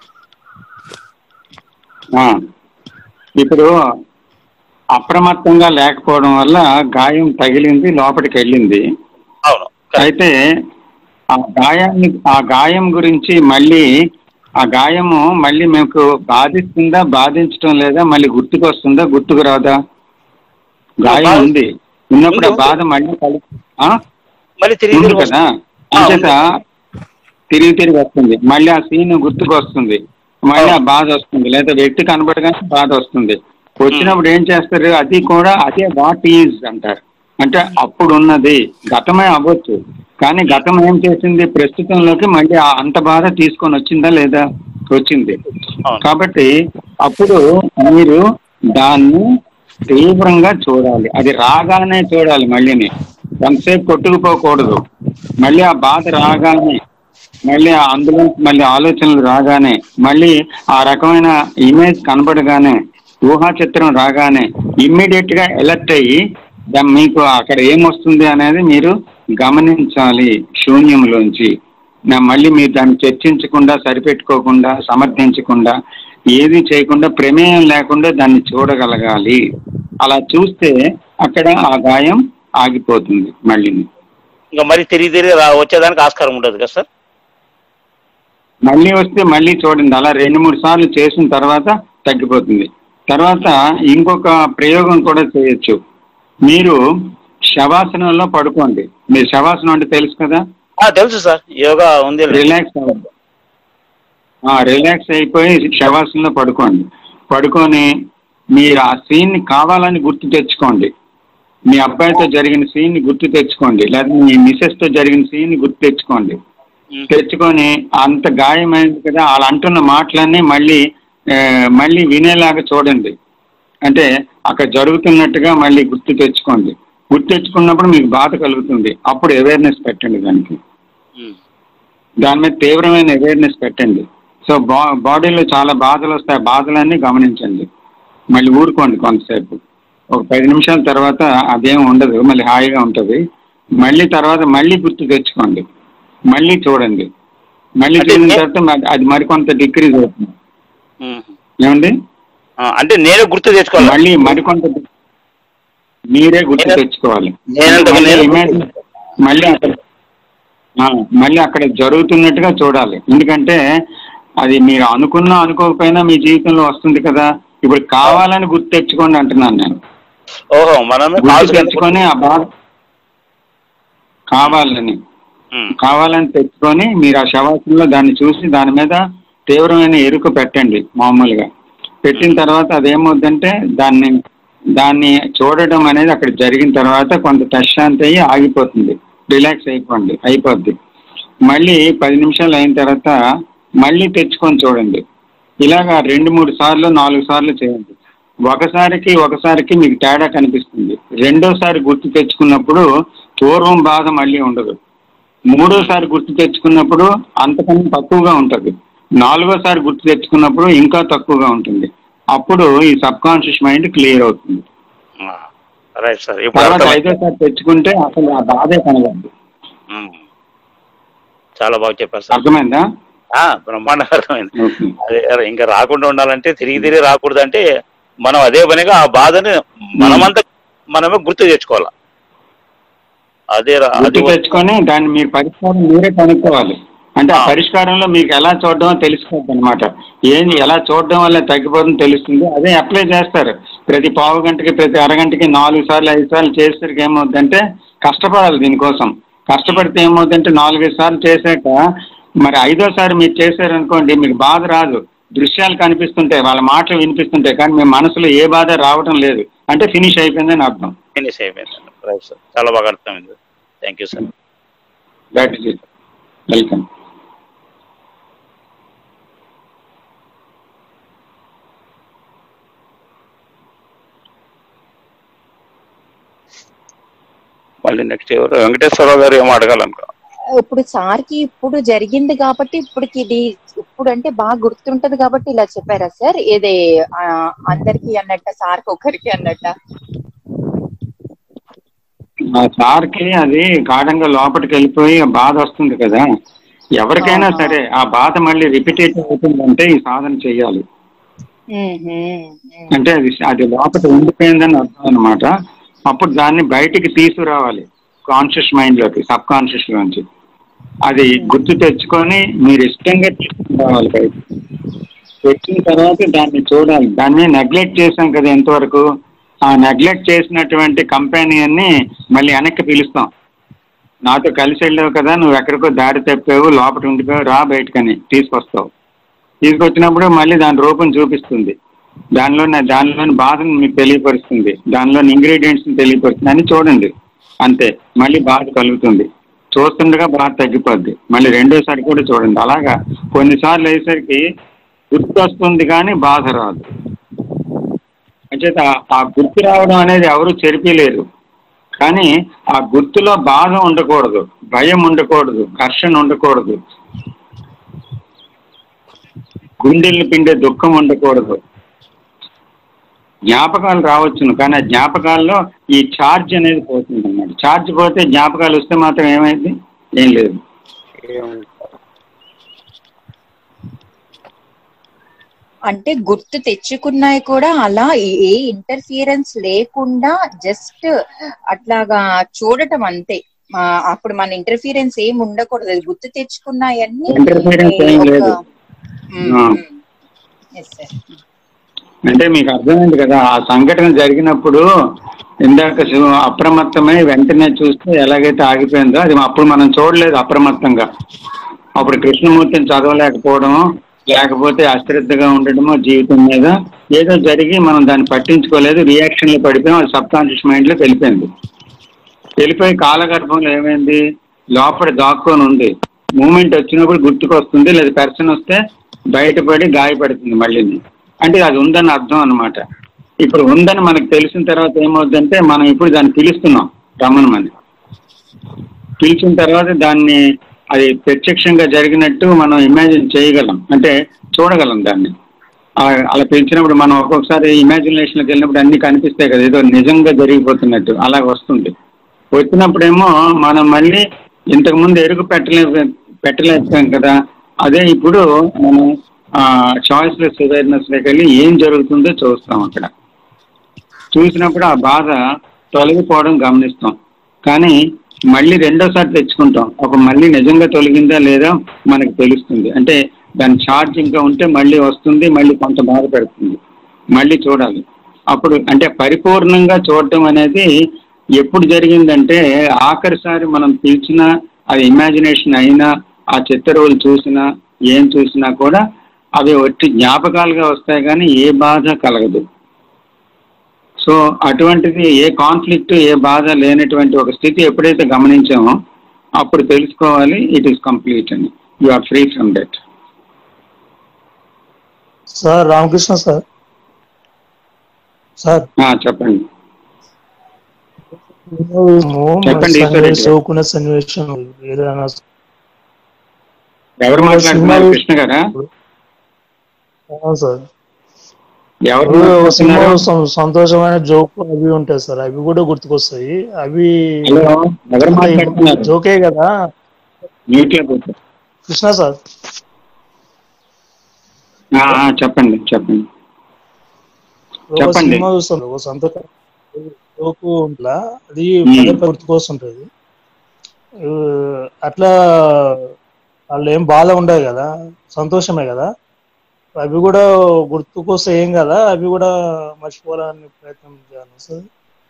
ఆ, ఇప్పుడు అప్రమత్తంగా లేకపోవడం వల్ల గాయం తగిలింది లోపలికి వెళ్ళింది అవును అయితే ఆ గాయాన్ని ఆ గాయం గురించి మళ్ళీ ఆ గాయము మళ్ళీ మీకు బాధిస్తుందా బాధించడం లేదా మళ్ళీ గుర్తుకు వస్తుందా గుర్తుకు రాదా గాయం ఉంది ఉన్నప్పుడు ఆ బాధ మళ్ళీ కలి- ఆ? మళ్ళీ తిరిగి ఉంది తిరిగి కదా అంచేత తిరిగి తిరిగి వస్తుంది మళ్ళీ ఆ సీన్ గుర్తుకు వస్తుంది మళ్ళీ ఆ బాధ వస్తుంది లేదా వ్యక్తి కనబడగానే బాధ వస్తుంది వచ్చినప్పుడు ఏం చేస్తారు అది కూడా అదే వాట్ ఈజ్ అంటారు అంటే అప్పుడు ఉన్నది గతమే అవ్వచ్చు కానీ గతం ఏం చేసింది ప్రస్తుతంలోకి మళ్ళీ ఆ అంత బాధ తీసుకొని వచ్చిందా లేదా వచ్చింది అవును. కాబట్టి అప్పుడు మీరు దాన్ని తీవ్రంగా చూడాలి అది రాగానే చూడాలి మళ్ళీని కొంతసేపు కొట్టుకుపోకూడదు మళ్ళీ ఆ బాధ రాగానే మళ్ళీ ఆ అందులో మళ్ళీ ఆలోచనలు రాగానే మళ్ళీ ఆ రకమైన ఇమేజ్ కనబడగానే ఊహా చిత్రం రాగానే ఇమ్మీడియట్ గా ఎలర్ట్ అయ్యి దా- మీకు అక్కడ ఏమొస్తుంది అనేది మీరు గమనించాలి శూన్యంలోంచి నా- మళ్ళీ మీరు దాన్ని చర్చించకుండా సరిపెట్టుకోకుండా సమర్థించకుండా ఏది చేయకుండా ప్రమేయం లేకుండా దాన్ని చూడగలగాలి అలా చూస్తే అక్కడ ఆ గాయం ఆగిపోతుంది మళ్ళీ ఇంకా మళ్ళీ తిరిగి తిరిగి రా వచ్చేదానికి ఆస్కారం ఉండదు కదా సార్ మళ్ళీ వస్తే మళ్ళీ చూడండి అలా రెండు మూడు సార్లు చేసిన తర్వాత తగ్గిపోతుంది తర్వాత ఇంకొక ప్రయోగం కూడా చేయొచ్చు మీరు శవాసనంలో పడుకోండి మీరు శవాసనం అంటే తెలుసు కదా ఆ, తెలుసు సార్ యోగా ఉంది రిలాక్స్ అవ్వండి ఆ, రిలాక్స్ అయిపోయి శవాసనంలో పడుకోండి పడుకొని మీరు ఆ సీన్ని కావాలని గుర్తు తెచ్చుకోండి మీ అబ్బాయితో జరిగిన సీన్ని గుర్తు తెచ్చుకోండి లేదా మీ మిసెస్తో జరిగిన సీన్ని గుర్తు తెచ్చుకోండి ఉమ్. తెచ్చుకొని అంత గాయమైంది కదా వాళ్ళు అంటున్న మాటలన్నీ మళ్ళీ ఆ, మళ్ళీ వినేలాగా చూడండి అంటే అక్కడ జరుగుతున్నట్టుగా మళ్ళీ గుర్తు తెచ్చుకోండి గుర్తు తెచ్చుకున్నప్పుడు మీకు బాధ కలుగుతుంది అప్పుడు అవేర్నెస్ పెట్టండి దానికి ఉమ్. దాని మీద తీవ్రమైన అవేర్నెస్ పెట్టండి సో బా బాడీలో చాలా బాధలు వస్తాయి ఆ బాధలన్నీ గమనించండి మళ్ళీ ఊరుకోండి కొంతసేపు ఒక పది నిమిషాల తర్వాత అదేం ఉండదు మళ్ళీ హాయిగా ఉంటుంది మళ్ళీ తర్వాత మళ్ళీ గుర్తు తెచ్చుకోండి మళ్ళీ చూడండి మళ్ళీ అంటే చూసిన నే- తర్వాత మరి అది మరికొంత డిక్రీజ్ అవుతుంది ఉమ్. ఏమండి ఆ, అంటే నేనే గుర్తు తెచ్చుకోవాలి మళ్ళీ మరికొంత మీరే గుర్తు నేను- తెచ్చుకోవాలి నేనంతకు మళ్ళీ నేను- imagine- మళ్ళీ అక్కడ ఆ, మళ్ళీ అక్కడ జరుగుతున్నట్టుగా చూడాలి ఎందుకంటే అది మీరు అనుకున్నా అనుకోకపోయినా మీ జీవితంలో వస్తుంది కదా ఇప్పుడు కావాలని గుర్తు తెచ్చుకోండి అంటున్నాను నేను ఓహో మనమే గుర్తు కాల్చుకొని- తెచ్చుకొని ఆ బాధ కావాలని ఉమ్. కావాలని తెచ్చుకొని మీరు ఆ శవాసంలో దాన్ని చూసి దాని మీద తీవ్రమైన ఎరుక పెట్టండి మామూలుగా పెట్టిన తర్వాత అదేమవుద్దంటే దాన్ని దాన్ని చూడడం అనేది అక్కడ జరిగిన తర్వాత కొంత ప్రశాంతి అయ్యి ఆగిపోతుంది రిలాక్స్ అయిపోండి అయిపోద్ది మళ్ళీ పది నిమిషాలు అయిన తర్వాత మళ్ళీ తెచ్చుకొని చూడండి ఇలాగా రెండు మూడు సార్లు నాలుగు సార్లు చేయండి ఒకసారికి ఒకసారికి మీకు తేడా కనిపిస్తుంది రెండోసారి గుర్తు తెచ్చుకున్నప్పుడు పూర్వం బాధ మళ్ళీ ఉండదు మూడోసారి గుర్తు తెచ్చుకున్నప్పుడు అంతకన్నా తక్కువగా ఉంటుంది నాలుగోసారి గుర్తు తెచ్చుకున్నప్పుడు ఇంకా తక్కువగా ఉంటుంది అప్పుడు ఈ సబ్ కాన్షియస్ మైండ్ క్లియర్ అవుతుంది ఆ, రైట్ సార్ ఇప్పుడు తర్వాత అర్థమైంది. ఐదోసారి తెచ్చుకుంటే అసలు ఆ బాధే కనగదు ఉమ్. చాలా బాగా చెప్పారు సార్ అర్థమైందా ఆ, బ్రహ్మాండంగా అర్థమైంది ఓకే అదే అరే, ఇంకా రాకుండా ఉండాలంటే తిరిగి తిరిగి రాకూడదు అంటే మనం అదే పనిగా ఆ బాధని మనమంతా మనమే గుర్తు తెచ్చుకోవాలి అదే రా- అది గుర్తు తెచ్చుకొని దాన్ని మీరు పరిష్కారం మీరే కనుక్కోవాలి అంటే ఆ పరిష్కారంలో మీకు ఎలా చూడడమో తెలుసుకోవద్దు అనమాట ఏం ఎలా చూడడం వల్ల తగ్గిపోతుందో తెలుస్తుంది అదే అప్లై చేస్తారు ప్రతి పావు గంటకి ప్రతి అరగంటకి నాలుగు సార్లు ఐదు సార్లు చేసేసరికి ఏమవుతుందంటే కష్టపడాలి దీనికోసం కష్టపడితే ఏమవుతుందంటే నాలుగైదు సార్లు చేశాక మరి ఐదోసారి మీరు చేశారనుకోండి మీకు బాధ రాదు దృశ్యాలు కనిపిస్తుంటాయి వాళ్ళ మాటలు వినిపిస్తుంటాయి కానీ మీ మనసులో ఏ బాధ రావటం లేదు అంటే ఫినిష్ అయిపోయిందని అర్థం ఫినిష్ అయిపోయింది రైట్ సార్ చాలా బాగా అర్థమైంది thank you sir that is it welcome మళ్ళీ నెక్స్ట్ ఎవరు వెంకటేశ్వరరావు గారు ఏమో అడగాలనుకో ఇప్పుడు సార్కి ఇప్పుడు జరిగింది కాబట్టి ఇప్పటికి ఇది ఇప్పుడు అంటే బాగా గుర్తుంటది కాబట్టి ఇలా చెప్పారా సార్ ఇది ఆ, అందరికి అన్నట్ట సార్కి ఒకరికి అన్నట్ట ఆ సార్కి అది గాఢంగా లోపలికి వెళ్ళిపోయి ఆ బాధ వస్తుంది కదా ఎవరికైనా ఆహా. సరే ఆ బాధ మళ్ళీ రిపిటేట్ అవుతుందంటే ఈ సాధన చేయాలి అంటే అది అది లోపల ఉండిపోయిందని అర్థం అనమాట అప్పుడు దాన్ని బయటికి తీసుకురావాలి కాన్షియస్ మైండ్లోకి సబ్ కాన్షియస్ లోంచి అది గుర్తు తెచ్చుకొని మీరు ఇష్టంగా తీసుకుని రావాలి బయటికి వచ్చిన తర్వాత దాన్ని చూడాలి దాన్ని నెగ్లెక్ట్ చేసాం కదా ఎంతవరకు ఆ నెగ్లెక్ట్ చేసినటువంటి కంపెనీని మళ్ళీ వెనక్కి పిలుస్తాం నాతో కలిసి వెళ్ళావు కదా నువ్వు ఎక్కడికో దారి తప్పావు లోపల ఉండిపోయావు రా బయటకని తీసుకొస్తావు తీసుకొచ్చినప్పుడు మళ్ళీ దాని రూపం చూపిస్తుంది దానిలోని దానిలోని బాధను మీకు తెలియపరుస్తుంది దానిలోని ఇంగ్రీడియంట్స్ని తెలియపరుస్తుంది అని చూడండి అంతే మళ్ళీ బాధ కలుగుతుంది చూస్తుండగా బాధ తగ్గిపోద్ది మళ్ళీ రెండోసారి కూడా చూడండి అలాగా కొన్నిసార్లు అయ్యేసరికి గుర్తు వస్తుంది కానీ బాధ రాదు అంచేత ఆ గుర్తు రావడం అనేది ఎవరు చెరిపిలేరు కానీ ఆ గుర్తులో బాధ ఉండకూడదు భయం ఉండకూడదు ఘర్షణ ఉండకూడదు గుండెల్ని పిండే దుఃఖం ఉండకూడదు జ్ఞాపకాలు రావచ్చును కానీ ఆ జ్ఞాపకాల్లో ఈ ఛార్జ్ అనేది పోతుంది అన్నమాట ఛార్జ్ పోతే జ్ఞాపకాలు వస్తే మాత్రం ఏమైంది ఏం లేదు అంటే గుర్తు తెచ్చుకున్నాయి కూడా అలా ఏ ఇంటర్ఫియరెన్స్ లేకుండా జస్ట్ అట్లాగా చూడటం అంతే ఆ, అప్పుడు మన ఇంటర్ఫియరెన్స్ ఏం ఉండకూడదు అది గుర్తు తెచ్చుకున్నాయన్నీ Interference ఏం ఒక- లేదు. మ్మ్, ఆ. మ్మ్. Yes, sir. అంటే మీకు అర్థమైంది కదా ఆ సంఘటన జరిగినప్పుడు ఇందాక శివ- అప్రమత్తమై వెంటనే చూస్తే ఎలాగైతే ఆగిపోయిందో అది అప్పుడు మనం చూడలేదు అప్రమత్తంగా అప్పుడు కృష్ణమూర్తిని చదవలేకపోవడం లేకపోతే అశ్రద్ధగా ఉండడమో జీవితం మీద ఏదో జరిగి మనం దాన్ని పట్టించుకోలేదు రియాక్షన్లో పడిపోయాం అది సబ్ కాన్షియస్ మైండ్లోకి వెళ్ళిపోయింది వెళ్ళిపోయి కాలగర్భంలో ఏమైంది లోపల దాక్కొని ఉంది మూమెంట్ వచ్చినప్పుడు గుర్తుకొస్తుంది లేదా పెర్సన్ వస్తే బయటపడి గాయపడుతుంది మళ్ళీ అంటే అది ఉందని అర్థం అన్నమాట ఇప్పుడు ఉందని మనకు తెలిసిన తర్వాత ఏమవుతుందంటే మనం ఇప్పుడు దాన్ని పిలుస్తున్నాం రమ్మనమని పిలిచిన తర్వాత దాన్ని అది ప్రత్యక్షంగా జరిగినట్టు మనం ఇమాజిన్ చేయగలం అంటే చూడగలం దాన్ని ఆ- అలా పిలిచినప్పుడు మనం ఒక్కొక్కసారి ఇమాజినేషన్కి వెళ్ళినప్పుడు అన్ని కనిపిస్తాయి కదా ఏదో నిజంగా జరిగిపోతున్నట్టు అలా వస్తుంది వచ్చినప్పుడేమో మనం మళ్ళీ ఇంతకుముందు ఎరుగు పెట్టలే పెట్టలేకపోయాం కదా అదే ఇప్పుడు మనం చాయిస్లెస్ అవేర్నెస్లోకి వెళ్ళి ఏం జరుగుతుందో చూస్తాం అక్కడ చూసినప్పుడు ఆ బాధ తొలగిపోవడం గమనిస్తాం కానీ మళ్ళీ రెండోసారి తెచ్చుకుంటాం ఒక మళ్ళీ నిజంగా తొలగిందా లేదా మనకు తెలుస్తుంది అంటే దాని ఛార్జ్ ఇంకా ఉంటే మళ్ళీ వస్తుంది మళ్ళీ కొంత బాధ పెడుతుంది మళ్ళీ చూడాలి అప్పుడు అంటే పరిపూర్ణంగా చూడటం అనేది ఎప్పుడు జరిగిందంటే ఆఖరిసారి మనం పిలిచినా అది ఇమాజినేషన్ అయినా ఆ చిత్తరువులు చూసినా ఏం చూసినా కూడా అవి వచ్చి జ్ఞాపకాలుగా వస్తాయి కానీ ఏ బాధ కలగదు సో అటువంటిది ఏ కాన్ఫ్లిక్ట్ ఏ బాధ లేనటువంటి ఒక స్థితి ఎప్పుడైతే గమనించామో అప్పుడు తెలుసుకోవాలి ఇట్ ఈస్ కంప్లీట్ అని you are free from that sir Ramakrishna sir sir చెప్పండి మేము చెప్పండి, ఈశ్వర్ రెడ్డి గారు. చదువుకునే సన్నివేశం ఏదైనా ఎవరు మాట్లాడుతున్నారు కృష్ణ గారా అవును సార్ ఎవరు ఇప్పుడు ఒక సినిమా మాట్లాడుతున్నారు? సంతోషమైన జోక్ అవి ఉంటాయి సార్ అవి కూడా గుర్తుకొస్తాయి అవి హలో ఎవరు మాట్లాడుతున్నారు జోకే కదా మ్యూట్ లో కూర్చో. కృష్ణ సార్ ఆ, ఆ, చెప్పండి చెప్పండి ఒక చెప్పండి. సినిమా చూస్తాం ఒక సంతోషం జోకు ఉంట్లా అది మ్మ్. పదే పదే గుర్తుకొస్తుంటది ఆ, అట్లా వాళ్ళు ఏం బాధ ఉండదు కదా సంతోషమే కదా అవి కూడా గుర్తుకొస్తే ఏం కదా అవి కూడా మర్చిపోవాలని ప్రయత్నం చేయాలి సార్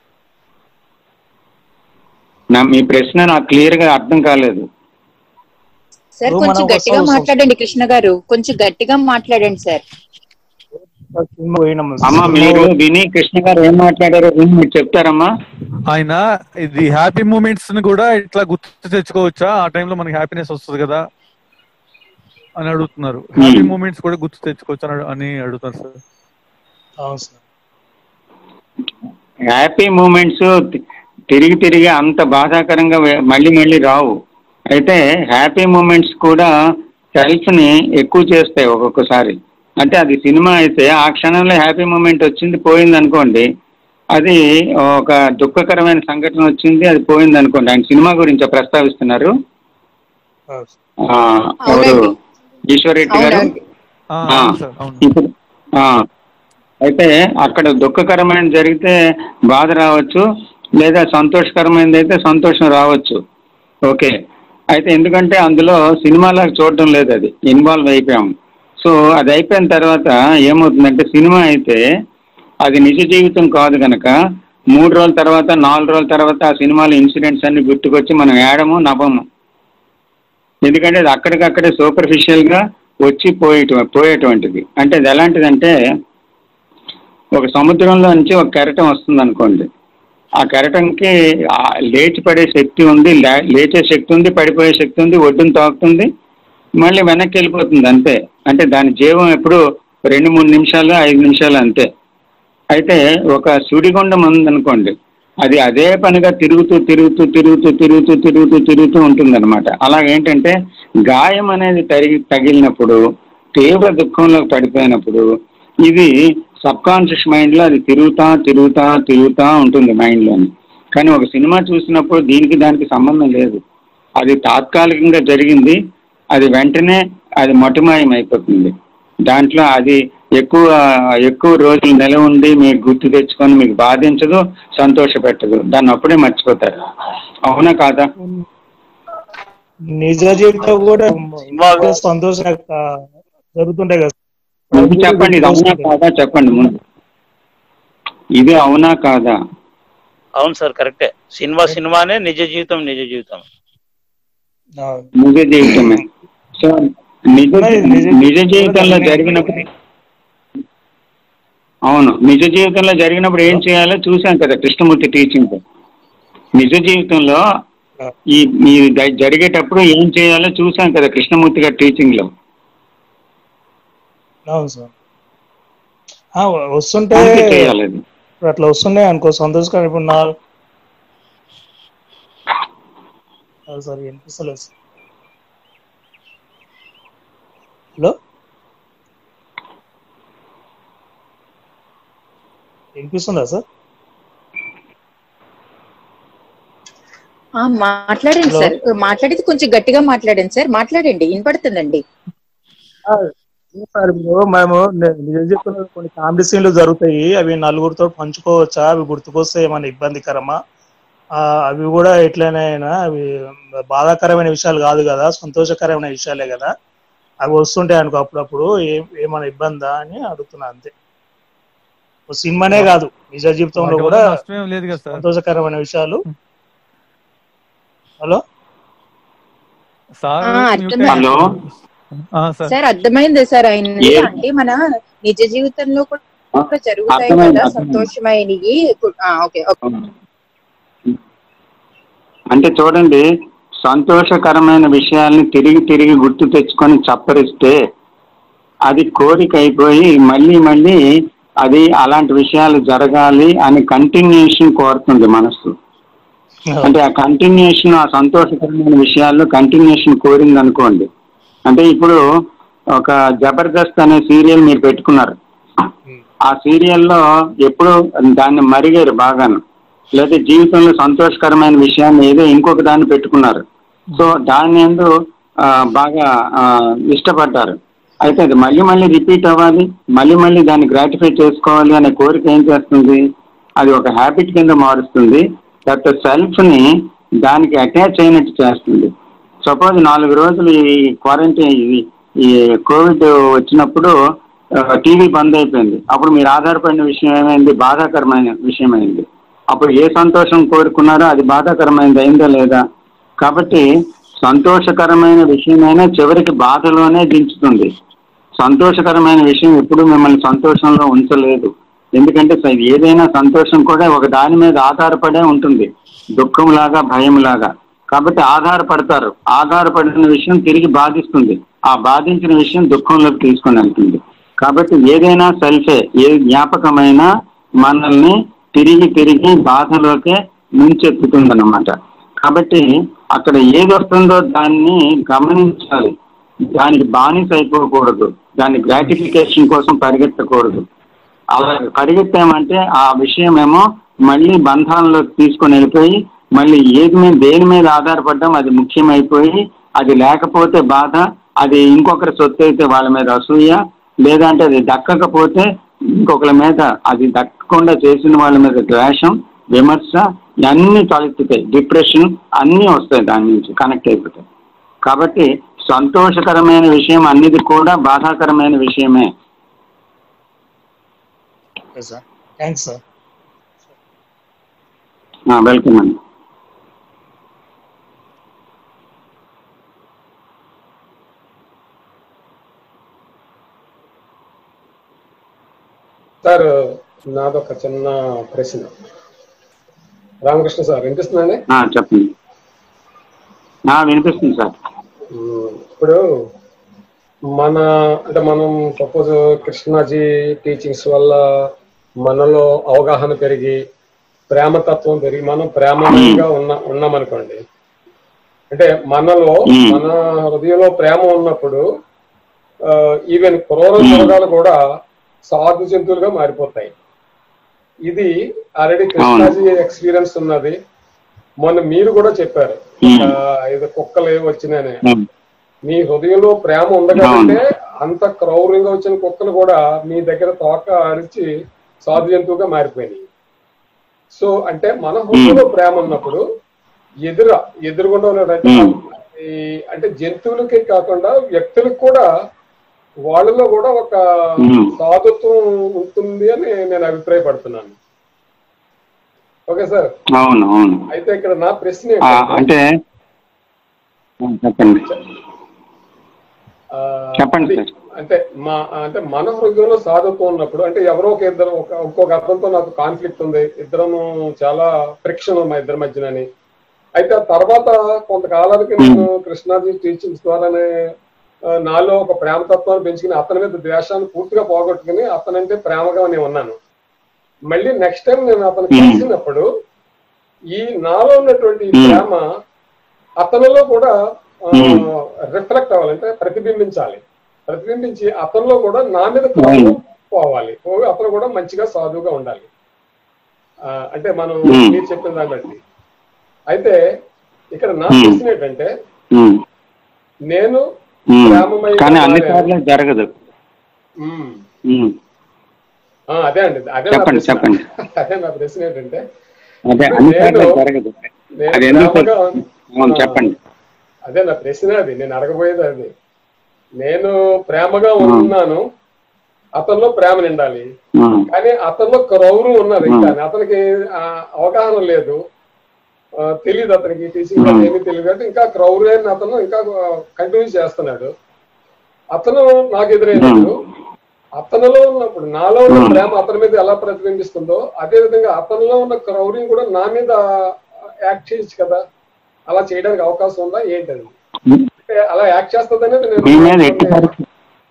నా మీ ప్రశ్న నాకు క్లియర్ గా అర్థం కాలేదు సార్ ఇప్పుడు కొంచెం మనం గట్టిగా వస్తాం, వస్తాం. మాట్లాడండి కృష్ణ గారు కొంచెం గట్టిగా మాట్లాడండి సార్ సినిమా పోయినాం అమ్మా మీరు విని కృష్ణ గారు ఏం మాట్లాడారో విని మీరు చెప్తారమ్మా ఆయన ఇది హ్యాపీ మూమెంట్స్ ని కూడా ఇట్లా గుర్తు తెచ్చుకోవచ్చా ఆ టైంలో మనకి హ్యాపీనెస్ వస్తుంది కదా అని అడుగుతున్నారు హ్యాపీ మూమెంట్స్ కూడా గుర్తు తెచ్చుకోవచ్చు అని అని అడుగుతారు సార్ అవును సార్ హ్యాపీ మూమెంట్స్ తిరిగి తిరిగి అంత బాధాకరంగా వే- మళ్ళీ మళ్ళీ రావు అయితే హ్యాపీ మూమెంట్స్ కూడా సెల్ఫ్ ని ఎక్కువ చేస్తాయి ఒక్కొక్కసారి అంటే అది సినిమా అయితే ఆ క్షణంలో హ్యాపీ మూమెంట్ వచ్చింది పోయింది అనుకోండి అది ఒక దుఃఖకరమైన సంఘటన వచ్చింది అది పోయింది అనుకోండి ఆయన సినిమా గురించి ప్రస్తావిస్తున్నారు అవును సార్. ఆ, ఎవరు అవునండి. ఈశ్వరెడ్డి గారు అవునండి ఆ, ఆ. అవును సార్ అవును ఇప్పుడు ఆ, అయితే అక్కడ దుఃఖకరమైన జరిగితే బాధ రావచ్చు లేదా సంతోషకరమైనది అయితే సంతోషం రావచ్చు ఓకే అయితే ఎందుకంటే అందులో సినిమాలాగా చూడడం లేదు అది ఇన్వాల్వ్ అయిపోయాం సో అది అయిపోయిన తర్వాత ఏమవుతుందంటే సినిమా అయితే అది నిజ జీవితం కాదు కనుక మూడు రోజుల తర్వాత నాలుగు రోజుల తర్వాత ఆ సినిమాలో ఇన్సిడెంట్స్ అన్ని గుర్తుకొచ్చి మనం ఏడము నవ్వము ఎందుకంటే అది అక్కడికక్కడే సూపర్ఫిషియల్ గా వచ్చి పోయేట పోయేటువంటిది అంటే అది ఎలాంటిదంటే ఒక సముద్రంలో నుంచి ఒక కెరటం వస్తుంది అనుకోండి ఆ కెరటంకి ఆ లేచి పడే శక్తి ఉంది లే- లేచే శక్తి ఉంది పడిపోయే శక్తి ఉంది ఒడ్డును తాకుతుంది మళ్ళీ వెనక్కి వెళ్ళిపోతుంది అంతే అంటే దాని జీవం ఎప్పుడు రెండు మూడు నిమిషాలు ఐదు నిమిషాలు అంతే అయితే ఒక సుడిగుండం ఉందనుకోండి అది అదే పనిగా తిరుగుతూ తిరుగుతూ తిరుగుతూ తిరుగుతూ తిరుగుతూ తిరుగుతూ ఉంటుంది అనమాట అలాగేంటంటే గాయం అనేది తరిగి తగిలినప్పుడు తీవ్ర దుఃఖంలోకి పడిపోయినప్పుడు ఇది సబ్ కాన్షియస్ మైండ్లో అది తిరుగుతా తిరుగుతా తిరుగుతా ఉంటుంది మైండ్లోని కానీ ఒక సినిమా చూసినప్పుడు దీనికి దానికి సంబంధం లేదు అది తాత్కాలికంగా జరిగింది అది వెంటనే అది మొటిమాయం అయిపోతుంది దాంట్లో అది ఎక్కువ ఎక్కువ రోజులు నిల ఉండి మీకు గుర్తు తెచ్చుకొని మీకు బాధించదు సంతోష పెట్టదు దాన్ని అప్పుడే మర్చిపోతారు అవునా కాదా నిజ జీవితం కూడా సంతోషంగా జరుగుతుంటాయి కదా ముందు చెప్పండి ఇది అవునా కాదా చెప్పండి ముందు ఇది అవునా కాదా అవును సార్ కరెక్టే సినిమా సినిమానే నిజ జీవితం నిజ జీవితం అవును. నిజ జీవితమే సో నిజ మరి నిజ నిజ జీవితంలో జీవితంలో జరిగినప్పుడు అవును నిజ జీవితంలో జరిగినప్పుడు ఏం చేయాలో చూసాం కదా కృష్ణమూర్తి టీచింగ్ నిజ జీవితంలో ఈ ఈ జ- జరిగేటప్పుడు ఏం చేయాలో చూసాం కదా కృష్ణమూర్తి గారి టీచింగ్ లో అవును సార్ ఆ, వస్తుంటే అందుకే చేయాలి అది ఇప్పుడు అట్లా వస్తున్నాయి అనుకో సంతోషకరం ఇప్పుడు నా అది సార్ వినిపిస్తలేదు సార్. హలో వినిపిస్తుందా సార్ ఆ, మాట్లాడండి హలో. సార్ మాట్లాడేది కొంచెం గట్టిగా మాట్లాడండి సార్ మాట్లాడండి వినపడుతుందండి ఆ, సార్ ఇప్పుడు మేము నే- నిజం చెప్తున్నా కొన్ని కామెడీ సీన్లు జరుగుతాయి అవి నలుగురితో పంచుకోవచ్చా అవి గుర్తుకొస్తే ఏమైనా ఇబ్బందికరమా ఆ, అవి కూడా ఎట్లనైనా అవి బాధాకరమైన విషయాలు కాదు కదా సంతోషకరమైన విషయాలే కదా అవి వస్తుంటాయి అనుకో అప్పుడప్పుడు ఏ- ఏమైనా ఇబ్బందా అని అడుగుతున్నా అంతే ఓ సినిమానే కాదు నిజ జీవితంలో వాటి కూడా వల్ల నష్టమేం లేదు కదా సార్ సంతోషకరమైన విషయాలు హలో సార్ ఆ, mute అర్థమైంది. హలో. ఆ, సార్ సార్ అర్థమైంది సార్ ఆయన ఏ- అంటే మన నిజ జీవితంలో కూడా జరుగుతాయి అర్థమైంది, కదా అర్థమైంది. సంతోషమైనవి ఆ, ఓకే ఓకే. అంటే చూడండి సంతోషకరమైన విషయాల్ని తిరిగి తిరిగి గుర్తు తెచ్చుకొని చప్పరిస్తే అది కోరిక అయిపోయి మళ్ళీ మళ్ళీ అది అలాంటి విషయాలు జరగాలి అని కంటిన్యూషన్ కోరుతుంది మనసు అంటే ఆ కంటిన్యూషన్ ఆ సంతోషకరమైన విషయాల్లో కంటిన్యూషన్ కోరింది అనుకోండి అంటే ఇప్పుడు ఒక జబర్దస్త్ అనే సీరియల్ మీరు పెట్టుకున్నారు ఆ సీరియల్లో ఎప్పుడు దాన్ని మరిగారు బాగాను లేదా జీవితంలో సంతోషకరమైన విషయాన్ని ఏదో ఇంకొక దాన్ని పెట్టుకున్నారు సో దాన్ని ఎందు ఆ, బాగా ఆ, ఇష్టపడ్డారు అయితే అది మళ్ళీ మళ్ళీ రిపీట్ అవ్వాలి మళ్ళీ మళ్ళీ దాన్ని గ్రాటిఫై చేసుకోవాలి అనే కోరిక ఏం చేస్తుంది అది ఒక హ్యాబిట్ కింద మారుస్తుంది దట్ సెల్ఫ్ ని దానికి అటాచ్ అయినట్టు చేస్తుంది సపోజ్ నాలుగు రోజులు ఈ క్వారంటైన్ ఇది ఈ కోవిడ్ వచ్చినప్పుడు టీవీ బంద్ అయిపోయింది అప్పుడు మీరు ఆధారపడిన విషయం ఏమైంది బాధాకరమైన విషయం అయింది అప్పుడు ఏ సంతోషం కోరుకున్నారో అది బాధాకరమైనది అయిందా లేదా కాబట్టి సంతోషకరమైన విషయమైనా చివరికి బాధలోనే దించుతుంది సంతోషకరమైన విషయం ఎప్పుడు మిమ్మల్ని సంతోషంలో ఉంచలేదు ఎందుకంటే స- ఏదైనా సంతోషం కూడా ఒక దాని మీద ఆధారపడే ఉంటుంది దుఃఖంలాగా భయంలాగా కాబట్టి ఆధారపడతారు ఆధారపడిన విషయం తిరిగి బాధిస్తుంది ఆ బాధించిన విషయం దుఃఖంలోకి తీసుకొని వెళ్తుంది కాబట్టి ఏదైనా సెల్ఫే ఏ జ్ఞాపకమైనా మనల్ని తిరిగి తిరిగి బాధలోకే ముంచెత్తుతుందన్నమాట కాబట్టి అక్కడ ఏది వస్తుందో దాన్ని గమనించాలి దానికి బానిస అయిపోకూడదు దాని గ్రాటిఫికేషన్ కోసం పరిగెత్తకూడదు అలా పరిగెత్తామంటే ఆ విషయం ఏమో మళ్ళీ బంధాలలోకి తీసుకొని వెళ్ళిపోయి మళ్ళీ ఏది మీద దేని మీద ఆధారపడ్డాం అది ముఖ్యమైపోయి అది లేకపోతే బాధ అది ఇంకొకరి సొత్తు అయితే వాళ్ళ మీద అసూయ లేదంటే అది దక్కకపోతే ఇంకొకరి మీద అది దక్కకుండా చేసిన వాళ్ళ మీద ద్వేషం విమర్శ ఇవన్నీ తలెత్తుతాయి డిప్రెషన్ అన్నీ వస్తాయి దాని నుంచి కనెక్ట్ అయిపోతాయి కాబట్టి సంతోషకరమైన విషయం అన్నిది కూడా బాధాకరమైన విషయమే okay sir thanks sir welcome అండి సార్ నాదొక చిన్న ప్రశ్న రామకృష్ణ సార్ వినిపిస్తుందండి ఆ, చెప్పండి ఆ, వినిపిస్తుంది సార్ ఉమ్, ఇప్పుడు మన అంటే మనం సపోజ్ కృష్ణాజీ టీచింగ్స్ వల్ల మనలో అవగాహన పెరిగి ప్రేమతత్వం పెరిగి మనం ప్రేమమయంగా ఉన్న ఉన్నామనుకోండి అంటే మనలో Hmm. మన హృదయంలో ప్రేమ ఉన్నప్పుడు ఈవెన్ క్రూర మృగాలు కూడా సాధు జంతువులుగా మారిపోతాయి ఇది ఆల్రెడీ కృష్ణాజీ ఎక్స్పీరియన్స్ ఉన్నది మొన్న మీరు కూడా చెప్పారు Hmm. ఆ, ఇది కుక్కలు ఏవి వచ్చినాయని ఉమ్, మీ హృదయంలో ప్రేమ ఉండగలంటే అంత క్రౌర్యంగా వచ్చిన కుక్కలు కూడా మీ దగ్గర తోక అరిచి సాధు జంతువుగా మారిపోయినాయి సో అంటే మన హృదయంలో ప్రేమ ఉన్నప్పుడు ఎదుర ఎదురుగుండా ఉన్నటువంటి Hmm. ఈ అంటే జంతువులకి కాకుండా వ్యక్తులకు కూడా వాళ్ళలో కూడా ఒక Hmm. సాధుత్వం ఉంటుంది అని నేను అభిప్రాయపడుతున్నాను ఓకే సార్ అవును అవును అయితే ఇక్కడ నా ప్రశ్న ఆ, ఏంటంటే అంటే ఆ, చెప్పండి ఆ, చెప్పండి అది- సార్. అంటే మా అంటే మన హృదయంలో సాధుత్వం ఉన్నప్పుడు అంటే ఎవరో ఒక ఇద్దరు ఒక ఇంకొక అర్థంతో నాకు కాన్ఫ్లిక్ట్ ఉంది ఇద్దరము చాలా ఫ్రిక్షన్ మా ఇద్దరి మధ్యనని అయితే ఆ తర్వాత కొంతకాలానికి నేను కృష్ణాజీ టీచింగ్స్ ద్వారానే ఆ, నాలో ఒక ప్రేమతత్వాన్ని పెంచుకుని అతని మీద ద్వేషాన్ని పూర్తిగా పోగొట్టుకుని అతనంటే ప్రేమగా నేను ఉన్నాను మళ్ళీ నెక్స్ట్ టైం నేను అతను Hmm. కలిసినప్పుడు ఈ నాలో ఉన్నటువంటి ఈ Hmm. ప్రేమ అతనిలో కూడా Hmm. రిఫ్లెక్ట్ అవ్వాలంటే ప్రతిబింబించాలి ప్రతిబింబించి అతనిలో కూడా నా మీద కోపం Hmm. పోవాలి పోయి అతను కూడా మంచిగా సాధువుగా ఉండాలి ఆ, అంటే మనం Hmm. మీరు చెప్పిన దాన్ని బట్టి అయితే ఇక్కడ నా Hmm. ప్రశ్న ఏంటంటే ఉమ్, నేను ఉమ్. ప్రేమమయంగా కానీ అన్ని మారాను. సార్లు జరగదు ఉమ్, ఉమ్, ఆ, అదే అండి అదే నా చెప్పండి, ప్రశ్న. చెప్పండి. అదే నా ప్రశ్న ఏంటంటే అదే అన్ని సార్లు నేను- జరగదు నేను అది ఎందుకు ప్రేమగా అవును ఆ, చెప్పండి అదే నా ప్రశ్న అది నేను అడగబోయేది అది నేను ప్రేమగా ఉన్నాను అతనిలో ప్రేమ నిండాలి ఉమ్, కానీ అతనిలో క్రౌరం ఉన్నది ఇంకా అతనికి ఆ, అవగాహన లేదు ఆ, తెలియదు అతనికి టీచింగ్ Hmm. ఏమీ తెలియదు అంటే ఇంకా క్రౌర్యాన్ని అతను ఇంకా కంటిన్యూ చేస్తున్నాడు అతను నాకు ఎదురైనప్పుడు అతనిలో ఉన్నప్పుడు నాలో ఉన్న Hmm. ప్రేమ అతని మీద ఎలా ప్రతిబింబిస్తుందో అదే విధంగా అతనిలో ఉన్న క్రౌర్యం కూడా నా మీద యాక్ట్ చేయొచ్చు కదా అలా చేయడానికి అవకాశం ఉందా ఏంటది అంటే అలా యాక్ట్ చేస్తుంది అనేది మీ మీద నేను ఎట్టి పరిస్థితి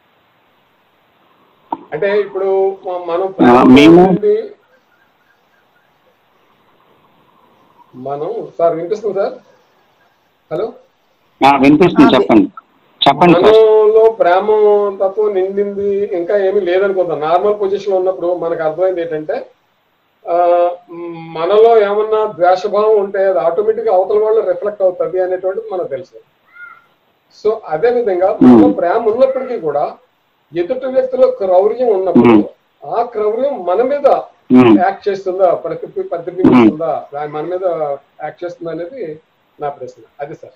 అంటే ఇప్పుడు మ- మనం ఆ, మేము- ప్రేమ మనం సార్ వినిపిస్తుంది సార్ హలో ఆ, వినిపిస్తుంది ఆ, చెప్పండి చెప్పండి సార్ మనలో ప్రేమ తత్వం నిండింది ఇంకా ఏమీ లేదనుకుందాం నార్మల్ పొజిషన్ లో ఉన్నప్పుడు మనకు అర్థమైంది ఏంటంటే ఆ, మ్, మనలో ఏమన్నా ద్వేషభావం ఉంటే అది ఆటోమేటిక్ గా అవతల వాళ్ళు రిఫ్లెక్ట్ అవుతుంది అనేటువంటిది మనకు తెలుసు సో అదే విధంగా మనలో ప్రేమ ఉన్నప్పటికీ కూడా ఎదుటి వ్యక్తిలో క్రౌర్యం ఉన్నప్పుడు ఆ క్రౌర్యం మన మీద ఉమ్, యాక్ట్ చేస్తుందా ప్రతి ప్రతిబింబిస్తుందా దాని మన మీద యాక్ట్ చేస్తుందా అనేది నా ప్రశ్న అది సార్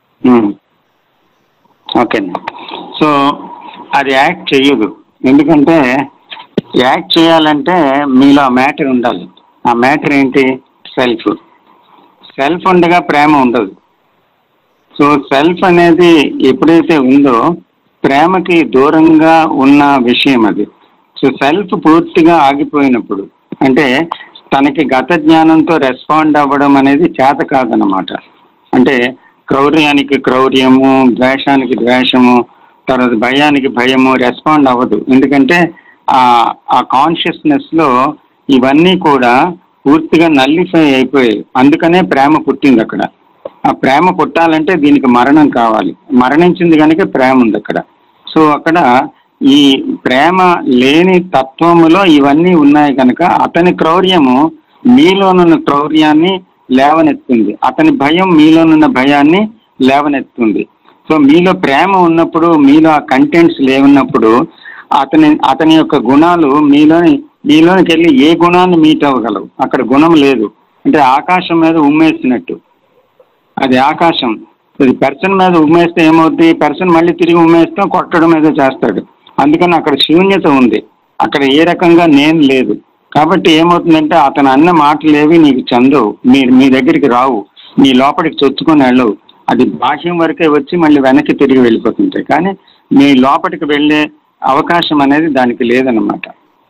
ఓకేనండి సో అది యాక్ట్ చెయ్యదు ఎందుకంటే యాక్ట్ చేయాలంటే మీలో ఆ మ్యాటర్ ఉండాలి ఆ మ్యాటర్ ఏంటి సెల్ఫ్ సెల్ఫ్ ఉండగా ప్రేమ ఉండదు సో సెల్ఫ్ అనేది ఎప్పుడైతే ఉందో ప్రేమకి దూరంగా ఉన్న విషయం అది సో సెల్ఫ్ పూర్తిగా ఆగిపోయినప్పుడు అంటే తనకి గత జ్ఞానంతో రెస్పాండ్ అవ్వడం అనేది చేత కాదనమాట అంటే క్రౌర్యానికి క్రౌర్యము ద్వేషానికి ద్వేషము తర్వాత భయానికి భయము రెస్పాండ్ అవ్వదు ఎందుకంటే ఆ ఆ కాన్షియస్నెస్ లో ఇవన్నీ కూడా పూర్తిగా నల్లిఫై అయిపోయాయి అందుకనే ప్రేమ పుట్టింది అక్కడ ఆ ప్రేమ పుట్టాలంటే దీనికి మరణం కావాలి మరణించింది కనుక ప్రేమ ఉంది అక్కడ సో అక్కడ ఈ ప్రేమ లేని తత్వములో ఇవన్నీ ఉన్నాయి కనుక అతని క్రౌర్యము మీలోనున్న క్రౌర్యాన్ని లేవనెత్తుంది అతని భయం మీలోనున్న భయాన్ని లేవనెత్తుంది సో మీలో ప్రేమ ఉన్నప్పుడు మీలో ఆ కంటెంట్స్ లేవున్నప్పుడు అతని అతని యొక్క గుణాలు మీలోని మీలోనికి వెళ్ళి ఏ గుణాన్ని మీట్ అవ్వగలవు అక్కడ గుణం లేదు అంటే ఆకాశం మీద ఉమ్మేసినట్టు అది ఆకాశం ఇది పెర్సన్ మీద ఉమ్మేస్తే ఏమవుద్ది పెర్సన్ మళ్ళీ తిరిగి ఉమ్మేస్తే కొట్టడం ఏదో చేస్తాడు అందుకని అక్కడ శూన్యత ఉంది అక్కడ ఏ రకంగా నేను లేదు కాబట్టి ఏమవుతుందంటే అతను అన్న మాటలేవి నీకు చెందవు మీ మీ దగ్గరికి రావు నీ లోపలికి చొచ్చుకొని వెళ్ళవు అది బాహ్యం వరకే వచ్చి మళ్ళీ వెనక్కి తిరిగి వెళ్ళిపోతుంటాయి కానీ మీ లోపలికి వెళ్ళే అవకాశం అనేది దానికి లేదన్నమాట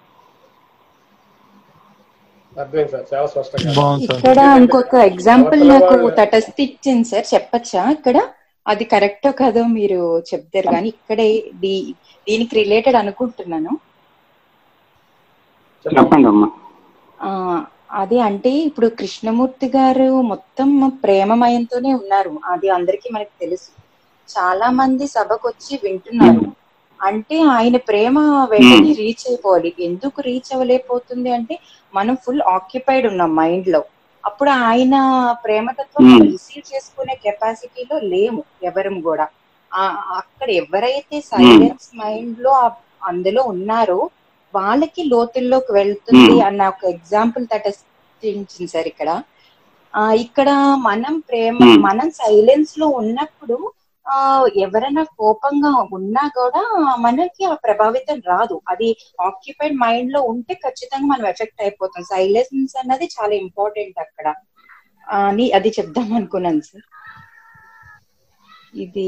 అర్థమైంది సార్ చాలా స్పష్టంగా బాగుంది సార్ ఇక్కడ ఇంకొక ఎగ్జాంపుల్ నాకు తటస్థిచ్చింది సార్ చెప్పచ్చా ఇక్కడ అది కరెక్టో కాదో మీరు చెప్తారు కానీ ఇక్కడే దీ దీనికి రిలేటెడ్ అనుకుంటున్నాను చెప్పండి అమ్మా ఆ అది అంటే ఇప్పుడు కృష్ణమూర్తి గారు మొత్తం ప్రేమమయంతోనే ఉన్నారు అది అందరికీ మనకు తెలుసు చాలా మంది సభకు వచ్చి వింటున్నారు అంటే ఆయన ప్రేమ వెంటనే రీచ్ అయిపోవాలి ఎందుకు రీచ్ అవ్వలేకపోతుంది అంటే మనం ఫుల్ ఆక్యుపైడ్ ఉన్నాం మైండ్ లో అప్పుడు ఆయన ప్రేమతత్వం Hmm. రిసీవ్ చేసుకునే కెపాసిటీలో లేము ఎవరం కూడా ఆ అక్కడ ఎవరైతే సైలెన్స్ మైండ్ లో ఆ- అందులో ఉన్నారో వాళ్ళకి లోతుల్లోకి వెళ్తుంది Hmm. అన్న ఒక ఎగ్జాంపుల్ తటస్థించింది సార్ ఇక్కడ ఆ ఇక్కడ మనం ప్రేమ Hmm. మనం సైలెన్స్ లో ఉన్నప్పుడు ఆ ఎవరైనా కోపంగా ఉన్నా కూడా మనకి ఆ ప్రభావితం రాదు అది ఆక్యుపైడ్ మైండ్ లో ఉంటే ఖచ్చితంగా మనం ఎఫెక్ట్ అయిపోతాం సైలెన్స్ అన్నది చాలా ఇంపార్టెంట్ అక్కడ ఆ, అని అది చెప్దాం అనుకున్నాను సార్ ఇది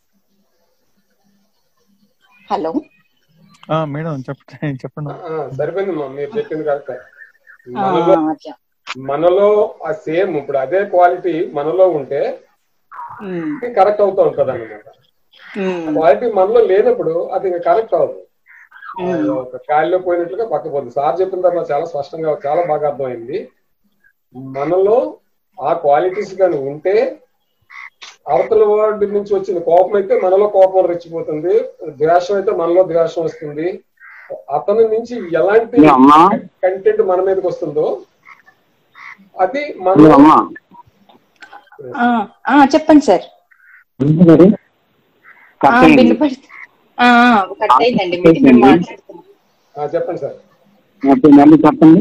హలో ఆ, మేడం చెప్పండి చెప్పండి ఆ, సరిపోయింది మా మీరు చెప్పింది కరెక్ట్ ఆ, మనలో అట్లా. మనలో ఆ సేమ్ ఇప్పుడు అదే క్వాలిటీ మనలో ఉంటే ఉమ్, కరెక్ట్ అవుతూ ఉంటది అనమాట ఉమ్, క్వాలిటీ మనలో లేనప్పుడు అది కరెక్ట్ అవ్వదు ఉమ్, ఒక గాలిలో పోయినట్లుగా పక్కపోతుంది సార్ చెప్పిన తర్వాత చాలా స్పష్టంగా చాలా బాగా అర్థమైంది మనలో ఆ క్వాలిటీస్ కానీ ఉంటే అవతల వాడి నుంచి వచ్చిన కోపం అయితే మనలో కోపం రెచ్చిపోతుంది ద్వేషం అయితే మనలో ద్వేషం వస్తుంది అతని నుంచి ఎలాంటి ఏ అమ్మా కంటెంట్ మన మీదకి వస్తుందో అది ఏ మన అమ్మా ఆ, ఆ, చెప్పండి సార్ వినపడదు? ఆ, కట్ అయింది. వినపడుతుంది ఆ, ఆ, కట్ అయిందండి మీరు మీరు మాట్లాడుతున్నారు ఆ, చెప్పండి సార్ ఓకే, మళ్ళీ చెప్పండి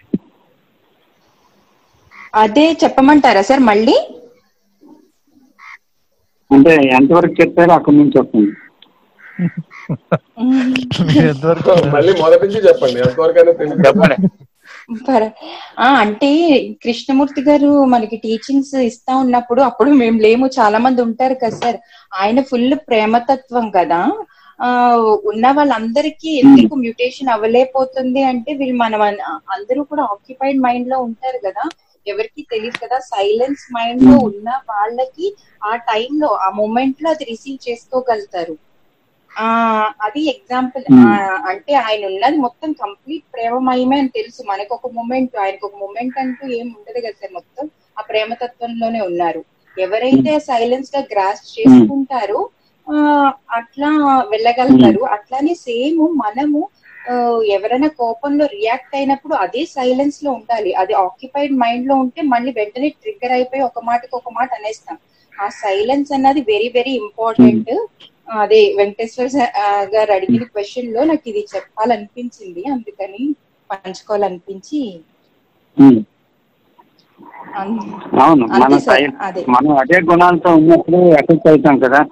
అదే చెప్పమంటారా సార్ మళ్ళీ అంటే ఎంతవరకు చెప్పారో అక్కడి నుంచి చెప్పండి ఉమ్, మీరు ఎంతవరకు మళ్ళీ మొదటి నుంచి చెప్పండి ఎంతవరకైనా తెలియదు చెప్పండి పర- ఆ అంటే కృష్ణమూర్తి గారు మనకి టీచింగ్స్ ఇస్తా ఉన్నప్పుడు అప్పుడు మేము లేము చాలా మంది ఉంటారు కదా సార్ ఆయన ఫుల్ ప్రేమతత్వం కదా ఆ ఉన్న వాళ్ళందరికీ ఎందుకు మ్యూటేషన్ అవ్వలేకపోతుంది అంటే వీళ్ళు మనం అన్- అందరూ కూడా ఆక్యుపైడ్ మైండ్ లో ఉంటారు కదా ఎవరికి తెలియదు కదా సైలెన్స్ మైండ్ లో ఉన్న వాళ్ళకి ఆ time లో ఆ మూమెంట్ లో అది రిసీవ్ చేసుకోగలుగుతారు ఆ అది ఎగ్జాంపుల్ అంటే ఆయన ఉన్నది మొత్తం కంప్లీట్ ప్రేమమయమే అని తెలుసు మనకు ఒక మూమెంట్ ఆయనకు ఒక మూమెంట్ అంటూ ఏం ఉండదు కదా సార్ మొత్తం ఆ ప్రేమతత్వంలోనే ఉన్నారు ఎవరైతే సైలెన్స్ గా గ్రాస్ చేసుకుంటారో ఆ అట్లా వెళ్ళగలుగుతారు అట్లానే సేమ్ మనము ఆ, ఎవరైనా కోపంలో రియాక్ట్ అయినప్పుడు అదే సైలెన్స్ లో ఉండాలి అది ఆక్యుపైడ్ మైండ్ లో ఉంటే మళ్ళీ వెంటనే ట్రిగ్గర్ అయిపోయి ఒక మాటకి ఒక మాట అనేస్తాం ఆ సైలెన్స్ అన్నది వెరీ వెరీ ఇంపార్టెంట్ అదే వెంకటేశ్వర స- ఆ, గారు అడిగిన క్వశ్చన్ లో నాకు ఇది చెప్పాలనిపించింది అందుకని పంచుకోవాలనిపించి ఉమ్. అన్- అవును మన అంతే సార్ సై- అదే మనం అదే గుణాలతో ఉన్నప్పుడు ఎఫెక్ట్ అవుతాం కదా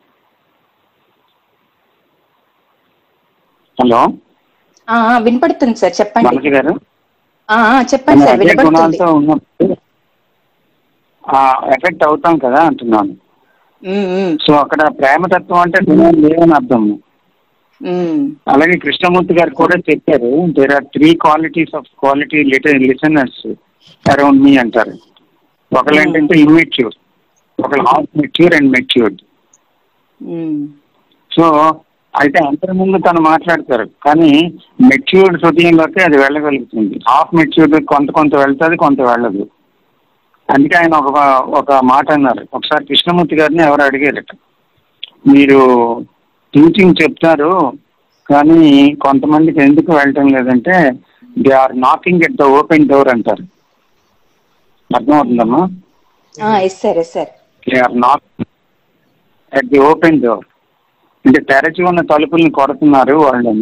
హలో ఆ, ఆ, వినపడుతుంది సార్ చెప్పండి మనసి గారు ఆ, ఆ, చెప్పండి మనం సార్ అదే వినపడుతుంది గుణాలతో ఉన్నప్పుడు ఎఫెక్ట్ అవుతాం కదా అంటున్నాను ఉమ్, ఉమ్, సో అక్కడ ప్రేమతత్వం అంటే గుణాలు లేవని అర్థం ఉమ్, అలాగే కృష్ణమూర్తి గారు కూడా చెప్పారు there are three qualities of quality liter listeners around me అంటారు ఒకళ్ళు ఏంటంటే ఇమ్మెచ్యూర్ ఒకళ్ళు half mature and matured um, so అయితే అంతకు ముందు తను మాట్లాడతారు కానీ మెచ్యూర్డ్ హృదయంలోకి అది వెళ్ళగలుగుతుంది హాఫ్ మెచ్యూర్డ్ కొంత కొంత వెళ్తుంది కొంత వెళ్ళదు అందుకే ఆయన ఒక ఒక మాట అన్నారు ఒకసారి కృష్ణమూర్తి గారిని ఎవరు అడిగారట మీరు టీచింగ్ చెప్తారు కానీ కొంతమందికి ఎందుకు వెళ్ళటం లేదంటే they are knocking at the open door అంటారు అర్థమవుతుందమ్మా ఆ, yes sir yes sir they are not at the open door అంటే తెరచి ఉన్న తలుపుల్ని కొడుతున్నారు వాళ్ళని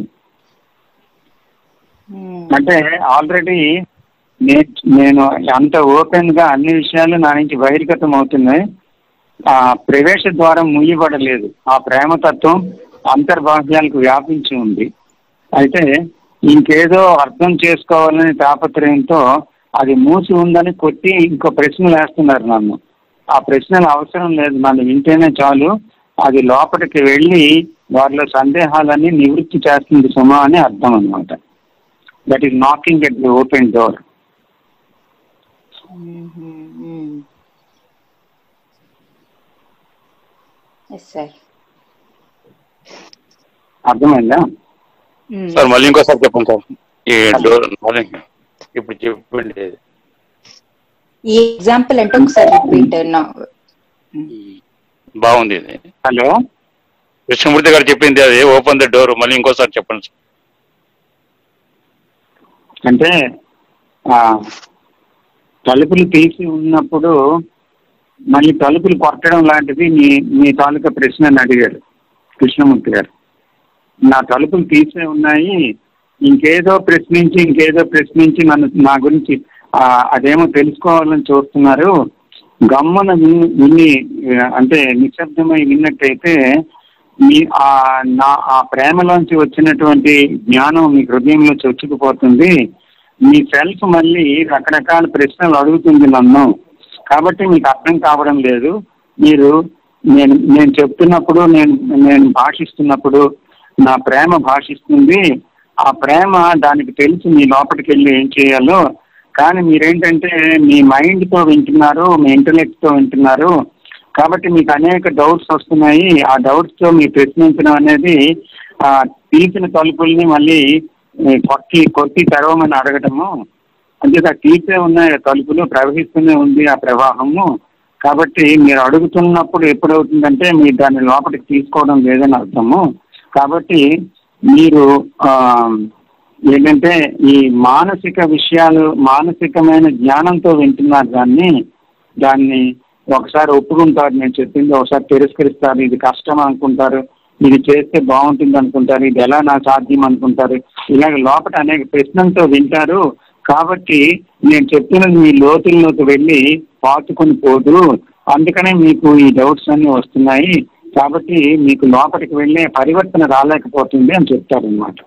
ఉమ్, అంటే ఆల్రెడీ నే- నేను అంత ఓపెన్ గా అన్ని విషయాలు నా నుంచి బహిర్గతం అవుతున్నాయి ఆ ప్రవేశ ద్వారం ముయ్యబడలేదు ఆ ప్రేమతత్వం అంతర్బాహ్యాలకు వ్యాపించి ఉంది అయితే ఇంకేదో అర్థం చేసుకోవాలని తాపత్రయంతో అది మూసి ఉందని కొట్టి ఇంకో ప్రశ్నలు వేస్తున్నారు నన్ను ఆ ప్రశ్నలు అవసరం లేదు నన్ను వింటేనే చాలు అది లోపలికి వెళ్ళి వారిలో సందేహాలన్నీ నివృత్తి చేస్తుంది సుమా అని అర్థం అన్నమాట that is knocking at the open door um, um. Yes sir అర్థమైందా ఉమ్. సార్ మళ్ళీ ఇంకోసారి చెప్పండి సార్ ఈ డోర్ మళ్ళీ ఇప్పుడు చెప్పండి ఈ ఎగ్జాంపుల్ అంటే ఒకసారి రిపీట్ నా బాగుంది ఇది హలో కృష్ణమూర్తి గారు చెప్పింది అది ఓపెన్ ద డోర్ మళ్ళీ ఇంకోసారి చెప్పండి సార్ అంటే ఆ, తలుపులు తీసి ఉన్నప్పుడు మళ్ళీ తలుపులు కొట్టడం లాంటిది మీ మీ తాలూకా ప్రశ్నని అడిగారు కృష్ణమూర్తి గారు నా తలుపులు తీసే ఉన్నాయి ఇంకేదో ప్రశ్నించి ఇంకేదో ప్రశ్నించి నన్ను నా గురించి ఆ, అదేమో తెలుసుకోవాలని చూస్తున్నారు గమ్మున విని విని ఆ, అంటే నిశ్శబ్దమై విన్నట్టయితే మీ ఆ నా ఆ ప్రేమలోంచి వచ్చినటువంటి జ్ఞానం మీ హృదయంలో చొచ్చుకుపోతుంది మీ సెల్ఫ్ మళ్ళీ రకరకాల ప్రశ్నలు అడుగుతుంది నన్ను కాబట్టి మీకు అర్థం కావడం లేదు మీరు నేను నేను చెప్తున్నప్పుడు నేను నేను భాషిస్తున్నప్పుడు నా ప్రేమ భాషిస్తుంది ఆ ప్రేమ దానికి తెలిసి మీ లోపలికి వెళ్ళి ఏం చేయాలో కానీ మీరేంటంటే మీ మైండ్తో వింటున్నారు మీ ఇంటలెక్ట్తో వింటున్నారు కాబట్టి మీకు అనేక డౌట్స్ వస్తున్నాయి ఆ డౌట్స్ తో మీరు ప్రశ్నించడం అనేది ఆ తీసిన తలుపుల్ని మళ్ళీ ఏ, కొట్టి కొట్టి తెరవమని అడగటము అంతే తీసే ఉన్నాయి ఆ తలుపులు ప్రవహిస్తూనే ఉంది ఆ ప్రవాహము కాబట్టి మీరు అడుగుతున్నప్పుడు ఎప్పుడవుతుందంటే మీరు దాన్ని లోపలికి తీసుకోవడం లేదని అర్థము కాబట్టి మీరు ఆ ఏంటంటే ఈ మానసిక విషయాలు మానసికమైన జ్ఞానంతో వింటున్నారు దాన్ని దాన్ని ఒకసారి ఒప్పుకుంటారు నేను చెప్పింది ఒకసారి తిరస్కరిస్తారు ఇది కష్టం అనుకుంటారు ఇది చేస్తే బాగుంటుంది అనుకుంటారు ఇది ఎలా నా సాధ్యం అనుకుంటారు ఇలాగ లోపల అనేక ప్రశ్నలతో వింటారు కాబట్టి నేను చెప్తున్నది మీ లోతుల్లోకి వెళ్ళి పాతుకొని పోదు అందుకనే మీకు ఈ డౌట్స్ అన్ని వస్తున్నాయి కాబట్టి మీకు లోపలికి వెళ్ళే పరివర్తన రాలేకపోతుంది అని చెప్తారు అనమాట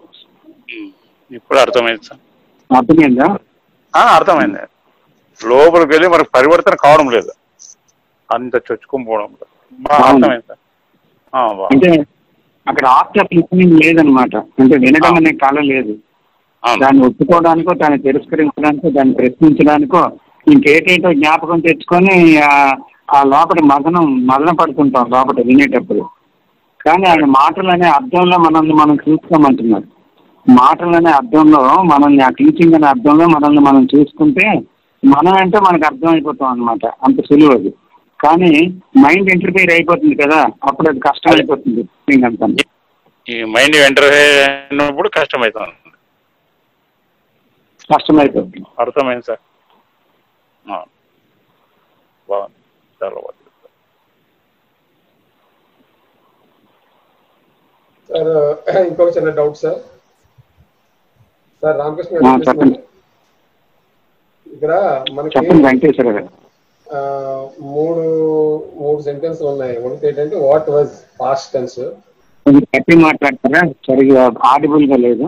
ఇప్పుడు అర్థమైంది సార్ అర్థమైందా ఆ, అర్థమైంది లోపలికి వెళ్ళి మనకు పరివర్తన కావడం లేదు అంత చొచ్చుకొని పోవడం లేదు బాగా అవును. అర్థమైంది సార్ ఆ, బాగా. అంటే అక్కడ ఆఫ్టర్ లిసనింగ్ లేదనమాట అంటే వినడం అనే కళ లేదు అవును దాన్ని ఒప్పుకోవడానికో దాన్ని తిరస్కరించడానికో దాన్ని ప్రశ్నించడానికో ఇంకేటేటో జ్ఞాపకం తెచ్చుకొని ఆ- ఆ లోపల మదనం మదన పడుతుంటాం లోపల వినేటప్పుడు కానీ ఆయన మాటలనే అర్థంలో మనల్ని మనం చూసుకోమంటున్నారు మాటలనే అర్థంలో మనల్ని ఆ టీచింగ్ అనే అర్థంలో మనల్ని మనం చూసుకుంటే మనం అంటే మనకు అర్థం అయిపోతాం అనమాట అంత సులువు అది కానీ మైండ్ ఇంటర్ఫీర్ అయిపోతుంది కదా అప్పుడు అది కష్టం అయిపోతుంది teaching అంతా ఈ మైండ్ ఎంటర్ అయినప్పుడు కష్టమవుతుంది కష్టం అయిపోతుంది అర్థమైంది సార్ ఆ. బాగుంది చాలా బాగుంది సార్ ఇంకొక చిన్న డౌట్ సార్ సార్ రామకృష్ణ ఆ, గారు చెప్పండి. ఇక్కడ ఇక్కడ మనకి చెప్పండి వెంకటేశ్వర గారు ఆ, మూడు మూడు సెంటెన్స్ ఉన్నాయి ఒకటి ఏంటంటే వాట్ వాజ్ పాస్ట్ టెన్స్ కొంచెం గట్టి మాట్లాడతారా సరిగా ఆడిబుల్ గా లేదు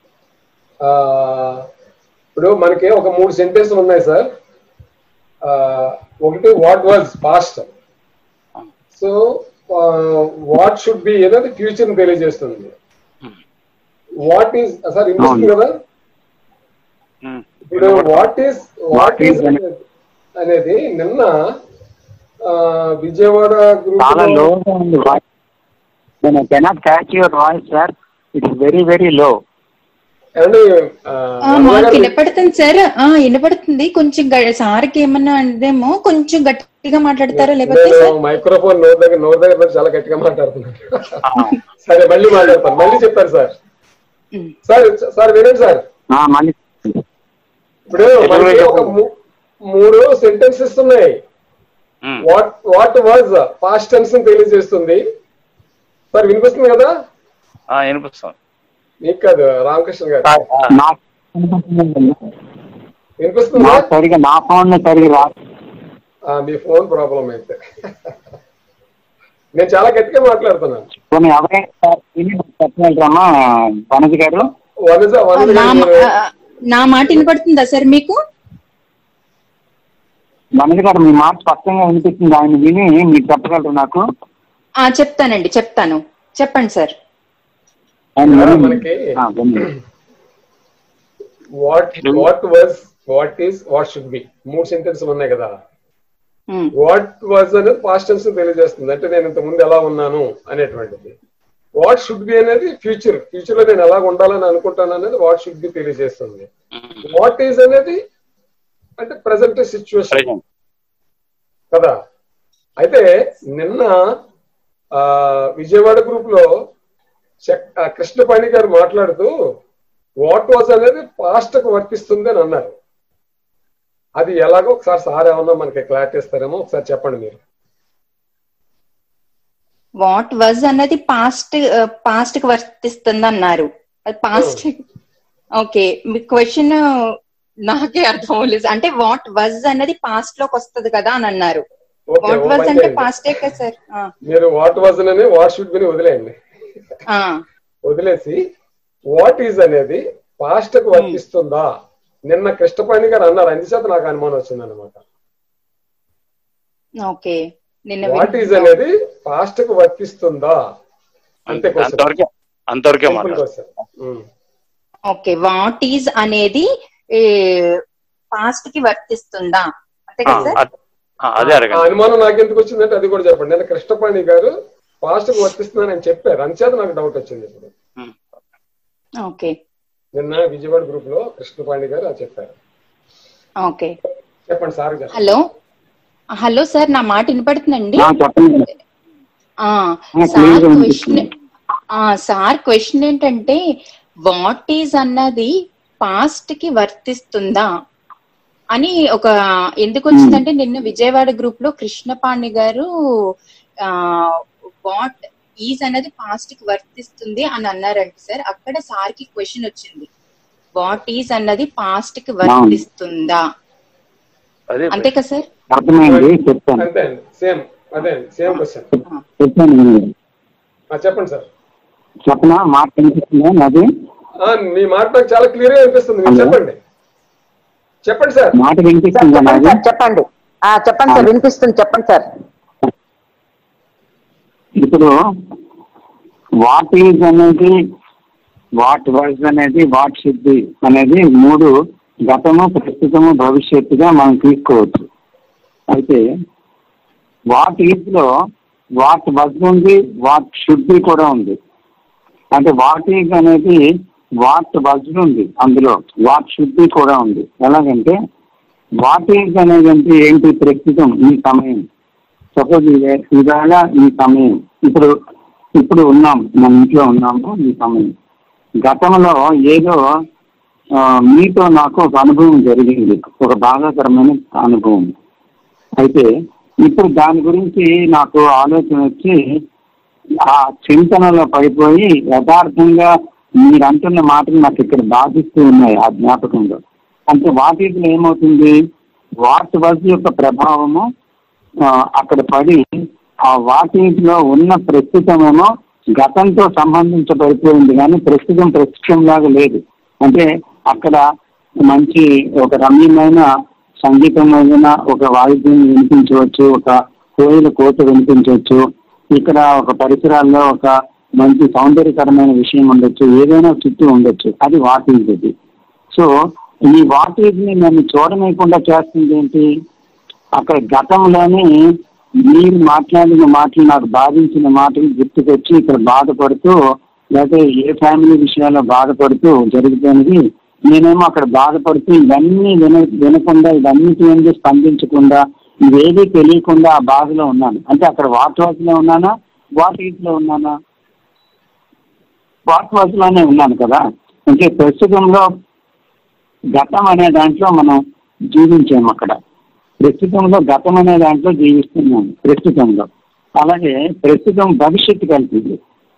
ఇప్పుడు మనకి ఒక మూడు సెంటెన్స్ ఉన్నాయి సార్ ఆ, ఒకటి what was past so what should be అనేది ఫ్యూచర్ తెలియజేస్తుంది వాట్ ఈస్ సార్ ఇంట్రెస్ట్ కదా ఉమ్. ఇప్పుడు వాట్ ఈస్ వాట్ ఈస్ అనేది నిన్న ఆ, విజయవాడ చాలా గ్రూప్ లోగా ఉంది వాయిస్ నేను cannot catch your voice sir it is very very low ఏమండి ఆ, ఆ, రమణ మాకు గారు, వినపడుతుంది సార్ ఆ వినపడుతుంది కొంచెం గ- సార్కి ఏమన్నా అందేమో కొంచెం గట్టిగా మాట్లాడతారా లేకపోతే నేను సార్ మైక్రోఫోన్ నోట్ దగ్గర నోట్ దగ్గర పెట్టి చాలా గట్టిగా మాట్లాడుతున్నాను సరే మళ్ళీ మాట్లాడతాను మళ్ళీ చెప్పారు సార్ ఉమ్. సార్ సార్ వినండి సార్ మళ్ళీ ఇప్పుడు మనకి ఒక మూ- మూడు సెంటెన్సెస్ ఉన్నాయి um. What what was past tense తెలియజేస్తుంది సార్ వినిపిస్తుంది కదా ఆ, వినిపిస్తుంది మీకు కాదు రామకృష్ణ గారు నాకు వినిపిస్తుందా నాకు సరిగా నా ఫోన్ సరిగా రా ఆ, మీ ఫోన్ ప్రాబ్లం అయితే నేను చాలా గట్టిగా మాట్లాడుతున్నాను కొన్ని ఎవరైనా సార్ విని చెప్పగలరమ్మా వనజ గారు వనజ వనజ నా గారు మా- ఆ, నా మాట వినపడుతుందా సార్ మీకు వనజ గారు మీ మాట స్పష్టంగా వినిపిస్తుంది ఆయన విని మీరు చెప్పగలరు నాకు ఆ చెప్తానండి చెప్తాను చెప్పండి సార్ ఆయన విని- మనకి ఆ, విని. What what was what is what should be మూడు సెంటెన్స్ ఉన్నాయి కదా ఉమ్, వాట్ వాజ్ అనేది పాస్ట్ టెన్స్ తెలియజేస్తుంది అంటే నేను ఇంత ముందు ఎలా ఉన్నాను అనేటువంటిది వాట్ షుడ్ బి అనేది ఫ్యూచర్ ఫ్యూచర్ లో నేను ఎలా ఉండాలని అనుకుంటాను అనేది వాట్ షుడ్ బి తెలియజేస్తుంది వాట్ ఈజ్ అనేది అంటే ప్రజెంట్ సిచ్యువేషన్ ప్రజెంట్ కదా అయితే నిన్న ఆ విజయవాడ గ్రూప్ లో చెక్- ఆ కృష్ణపాణి గారు మాట్లాడుతూ వాట్ వాజ్ అనేది పాస్ట్ కు వర్తిస్తుంది అని అన్నారు అది ఎలాగో ఒకసారి సార్ ఏమన్నా మనకి క్లారిటీ ఇస్తారేమో ఒకసారి చెప్పండి మీరు వాట్ వాజ్ అన్నది పాస్ట్ పాస్ట్ కి వర్తిస్తుంది అన్నారు అది పాస్ట్ ఓకే మీ క్వశ్చన్ నాకే అర్థం అవ్వలేదు అంటే వాట్ వాజ్ అన్నది పాస్ట్ లోకి వస్తది కదా అని అన్నారు ఓకే వాట్ ఓ వాజ్ పని అంటే చేయండి. పాస్టే కదా సార్ ఆ, మీరు వాట్ వాజ్ అని వాట్ షుడ్ బి వదిలేయండి ఆ, వదిలేసి వాట్ ఈజ్ అనేది పాస్ట్ కు వర్తిస్తుందా నిన్న కృష్ణపాణి గారు అన్నారు అందుచేత నాకు అనుమానం వచ్చింది అనమాట ఓకే నిన్న వాట్ విన్- ఈజ్ అనేది పాస్ట్ కు వర్తిస్తుందా అంతే క్వశ్చన్ అంతవరకే అంతవరకే సింపుల్ మాట్లాడు క్వశ్చన్ ఓకే వాట్ ఈజ్ అనేది పాస్ట్ కి వర్తిస్తుందా అంతే ఆ, కదా సార్ అ- ఆ, అదే ఆ అడగండి అనుమానం నాకు ఎందుకు వచ్చిందంటే అది కూడా చెప్పండి నేను కృష్ణపాణి గారు పాస్ట్ కు వర్తిస్తున్నానని చెప్పారు అంచేత నాకు డౌట్ వచ్చింది ఇప్పుడు ఉమ్. ఓకే నిన్న విజయవాడ గ్రూప్ లో కృష్ణపాణి గారు అది చెప్పారు ఓకే చెప్పండి సార్ చెప్పండి హలో హలో సార్ నా మాట వినపడుతుందండి ఆ, చెప్పండి ఆ ఆ, సార్ clear గా క్వశ్చన్ వినిపిస్తుంది. ఆ సార్ క్వశ్చన్ ఏంటంటే వాట్ ఈజ్ అన్నది పాస్ట్ కి వర్తిస్తుందా అని ఒక ఎందుకు వచ్చిందంటే నిన్న విజయవాడ గ్రూప్ లో కృష్ణపాణి గారు ఆ వాట్ ఈజ్ అన్నది పాస్ట్ కి వర్తిస్తుంది అని అన్నారంట సార్ అక్కడ సార్ కి క్వశ్చన్ వచ్చింది వాట్ ఈజ్ అన్నది పాస్ట్ కి వర్తిస్తుందా అదే అంతే కదా సార్ అర్థమైంది చెప్తాను అంతే అండి సేమ్ అదే అండి సేమ్ క్వశ్చన్ చెప్తాను వినండి. చెప్పండి సార్ చెప్పనా మాట వినిపిస్తుందా నాది ఆ, మీ మాట నాకు చాలా క్లియర్ గా అనిపిస్తుంది మీరు హలో. చెప్పండి చెప్పండి సార్ మాట వినిపిస్తుందా చెప్పండి నాది సార్ చెప్పండి ఆ చెప్పండి సార్ వినిపిస్తుంది చెప్పండి సార్ ఇప్పుడు వాట్ ఈజ్ అనేది వాట్ వాజ్ అనేది వాట్ షుడ్ బి అనేది మూడు గతము ప్రస్తుతము భవిష్యత్తుగా మనం తీసుకోవచ్చు అయితే వాట్ ఈజ్ లో వాట్ వజ్ ఉంది వాట్ షుడ్ బి కూడా ఉంది అంటే వాట్ ఈజ్ అనేది వాట్ వజ్ ఉంది అందులో వాట్ షుడ్ బి కూడా ఉంది ఎలాగంటే వాట్ ఈజ్ అనేది అంటే ఏంటి ప్రస్తుతం ఈ సమయం సపోజ్ ఇవాళ ఈ సమయం ఇప్పుడు ఇప్పుడు ఉన్నాం మన ఇంట్లో ఉన్నాము ఈ సమయం గతంలో ఏదో ఆ, మీతో నాకు ఒక అనుభవం జరిగింది ఒక బాధాకరమైన అనుభవం అయితే ఇప్పుడు దాని గురించి నాకు ఆలోచన వచ్చి ఆ చింతనలో పడిపోయి యథార్థంగా మీరు అంటున్న మాటలు నాకు ఇక్కడ బాధిస్తూ ఉన్నాయి ఆ జ్ఞాపకంలో అంటే వాటిలో ఏమవుతుంది వాట్ వజ్ యొక్క ప్రభావము ఆ, అక్కడ పడి ఆ వాటిలో ఉన్న ప్రస్తుతమేమో గతంతో సంబంధించబడిపోయింది కానీ ప్రస్తుతం ప్రస్తుతం లాగా లేదు అంటే అక్కడ మంచి ఒక రమ్యమైన సంగీతమైన ఒక వాయిద్యం వినిపించవచ్చు ఒక కోయిల కోత వినిపించవచ్చు ఇక్కడ ఒక పరిసరాల్లో ఒక మంచి సౌందర్యకరమైన విషయం ఉండొచ్చు ఏదైనా చుట్టూ ఉండొచ్చు అది వాటిజ్ అది సో ఈ వాటేజ్ ని నన్ను చూడలేకుండా చేస్తుంది ఏంటి అక్కడ గతంలోనే మీరు మాట్లాడిన మాటలు నాకు బాధించిన మాటలు గుర్తుకొచ్చి ఇక్కడ బాధపడుతూ లేకపోతే ఏ ఫ్యామిలీ విషయాల్లో బాధపడుతూ జరుగుతున్నది నేనేమో అక్కడ బాధపడుతూ ఇవన్నీ విన వినకుండా ఇవన్నిటి మీద స్పందించకుండా ఇవేది తెలియకుండా ఆ బాధలో ఉన్నాను అంటే అక్కడ వాట్ వాచ్లో ఉన్నానా వాట్ లో ఉన్నానా వాట్ వాచ్లోనే ఉన్నాను కదా అంటే ప్రస్తుతంలో గతం అనే దాంట్లో మనం జీవించాము అక్కడ ప్రస్తుతంలో గతం అనే దాంట్లో జీవిస్తున్నాం ప్రస్తుతంలో అలాగే ప్రస్తుతం భవిష్యత్తు కలిపింది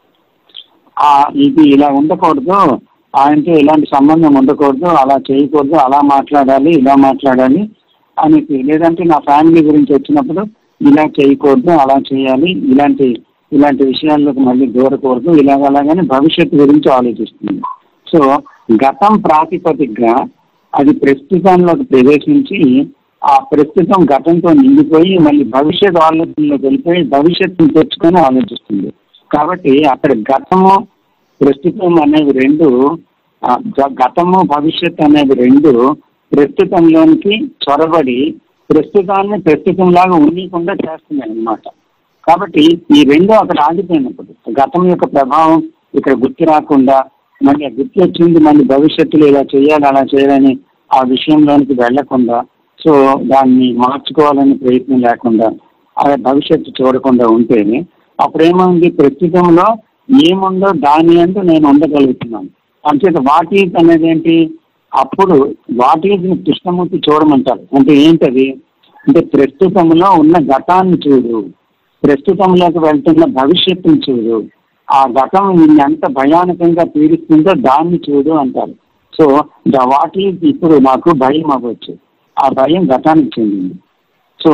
ఆ ఇది ఇలా ఉండకూడదు ఆయనతో ఇలాంటి సంబంధం ఉండకూడదు అలా చేయకూడదు అలా మాట్లాడాలి ఇలా మాట్లాడాలి అనేసి లేదంటే నా ఫ్యామిలీ గురించి వచ్చినప్పుడు ఇలా చేయకూడదు అలా చేయాలి ఇలాంటి ఇలాంటి విషయాల్లోకి మళ్ళీ దూరకూడదు ఇలాగ అలాగని భవిష్యత్తు గురించి ఆలోచిస్తుంది సో గతం ప్రాతిపదికగా అది ప్రస్తుతంలోకి ప్రవేశించి ఆ ప్రస్తుతం గతంతో నిండిపోయి మళ్ళీ భవిష్యత్ ఆలోచనలోకి వెళ్ళిపోయి భవిష్యత్తుని తెచ్చుకొని ఆలోచిస్తుంది కాబట్టి అక్కడ గతము ప్రస్తుతం అనేవి రెండు ఆ, గ- గతము భవిష్యత్ అనేవి రెండు ప్రస్తుతంలోనికి చొరబడి ప్రస్తుతాన్ని ప్రస్తుతంలాగా ఉండకుండా చేస్తున్నాయి అన్నమాట కాబట్టి ఈ రెండు అక్కడ ఆగిపోయినప్పుడు గతం యొక్క ప్రభావం ఇక్కడ గుర్తు రాకుండా మళ్ళీ ఆ గుర్తు వచ్చింది మళ్ళీ భవిష్యత్తులో ఇలా చేయాలి అలా చేయాలని ఆ విషయంలోనికి వెళ్లకుండా సో దాన్ని మార్చుకోవాలనే ప్రయత్నం లేకుండా అలా భవిష్యత్తు చూడకుండా ఉంటేనే అప్పుడేమైంది ప్రస్తుతంలో ఏముందో దాని అంటూ నేను ఉండగలుగుతున్నాను అంచేత వాట్ ఈజ్ అనేది ఏంటి అప్పుడు వాట్ ఈజ్ ని కృష్ణమూర్తి చూడమంటారు అంటే ఏంటది అంటే ప్రస్తుతంలో ఉన్న గతాన్ని చూడు ప్రస్తుతంలోకి వెళ్తున్న భవిష్యత్తుని చూడు ఆ గతం నిన్ను ఎంత భయానకంగా పీడిస్తుందో దాన్ని చూడు అంటారు సో ద వాట్ ఈజ్ ఇప్పుడు నాకు భయం అవ్వచ్చు ఆ భయం గతానికి చెందింది సో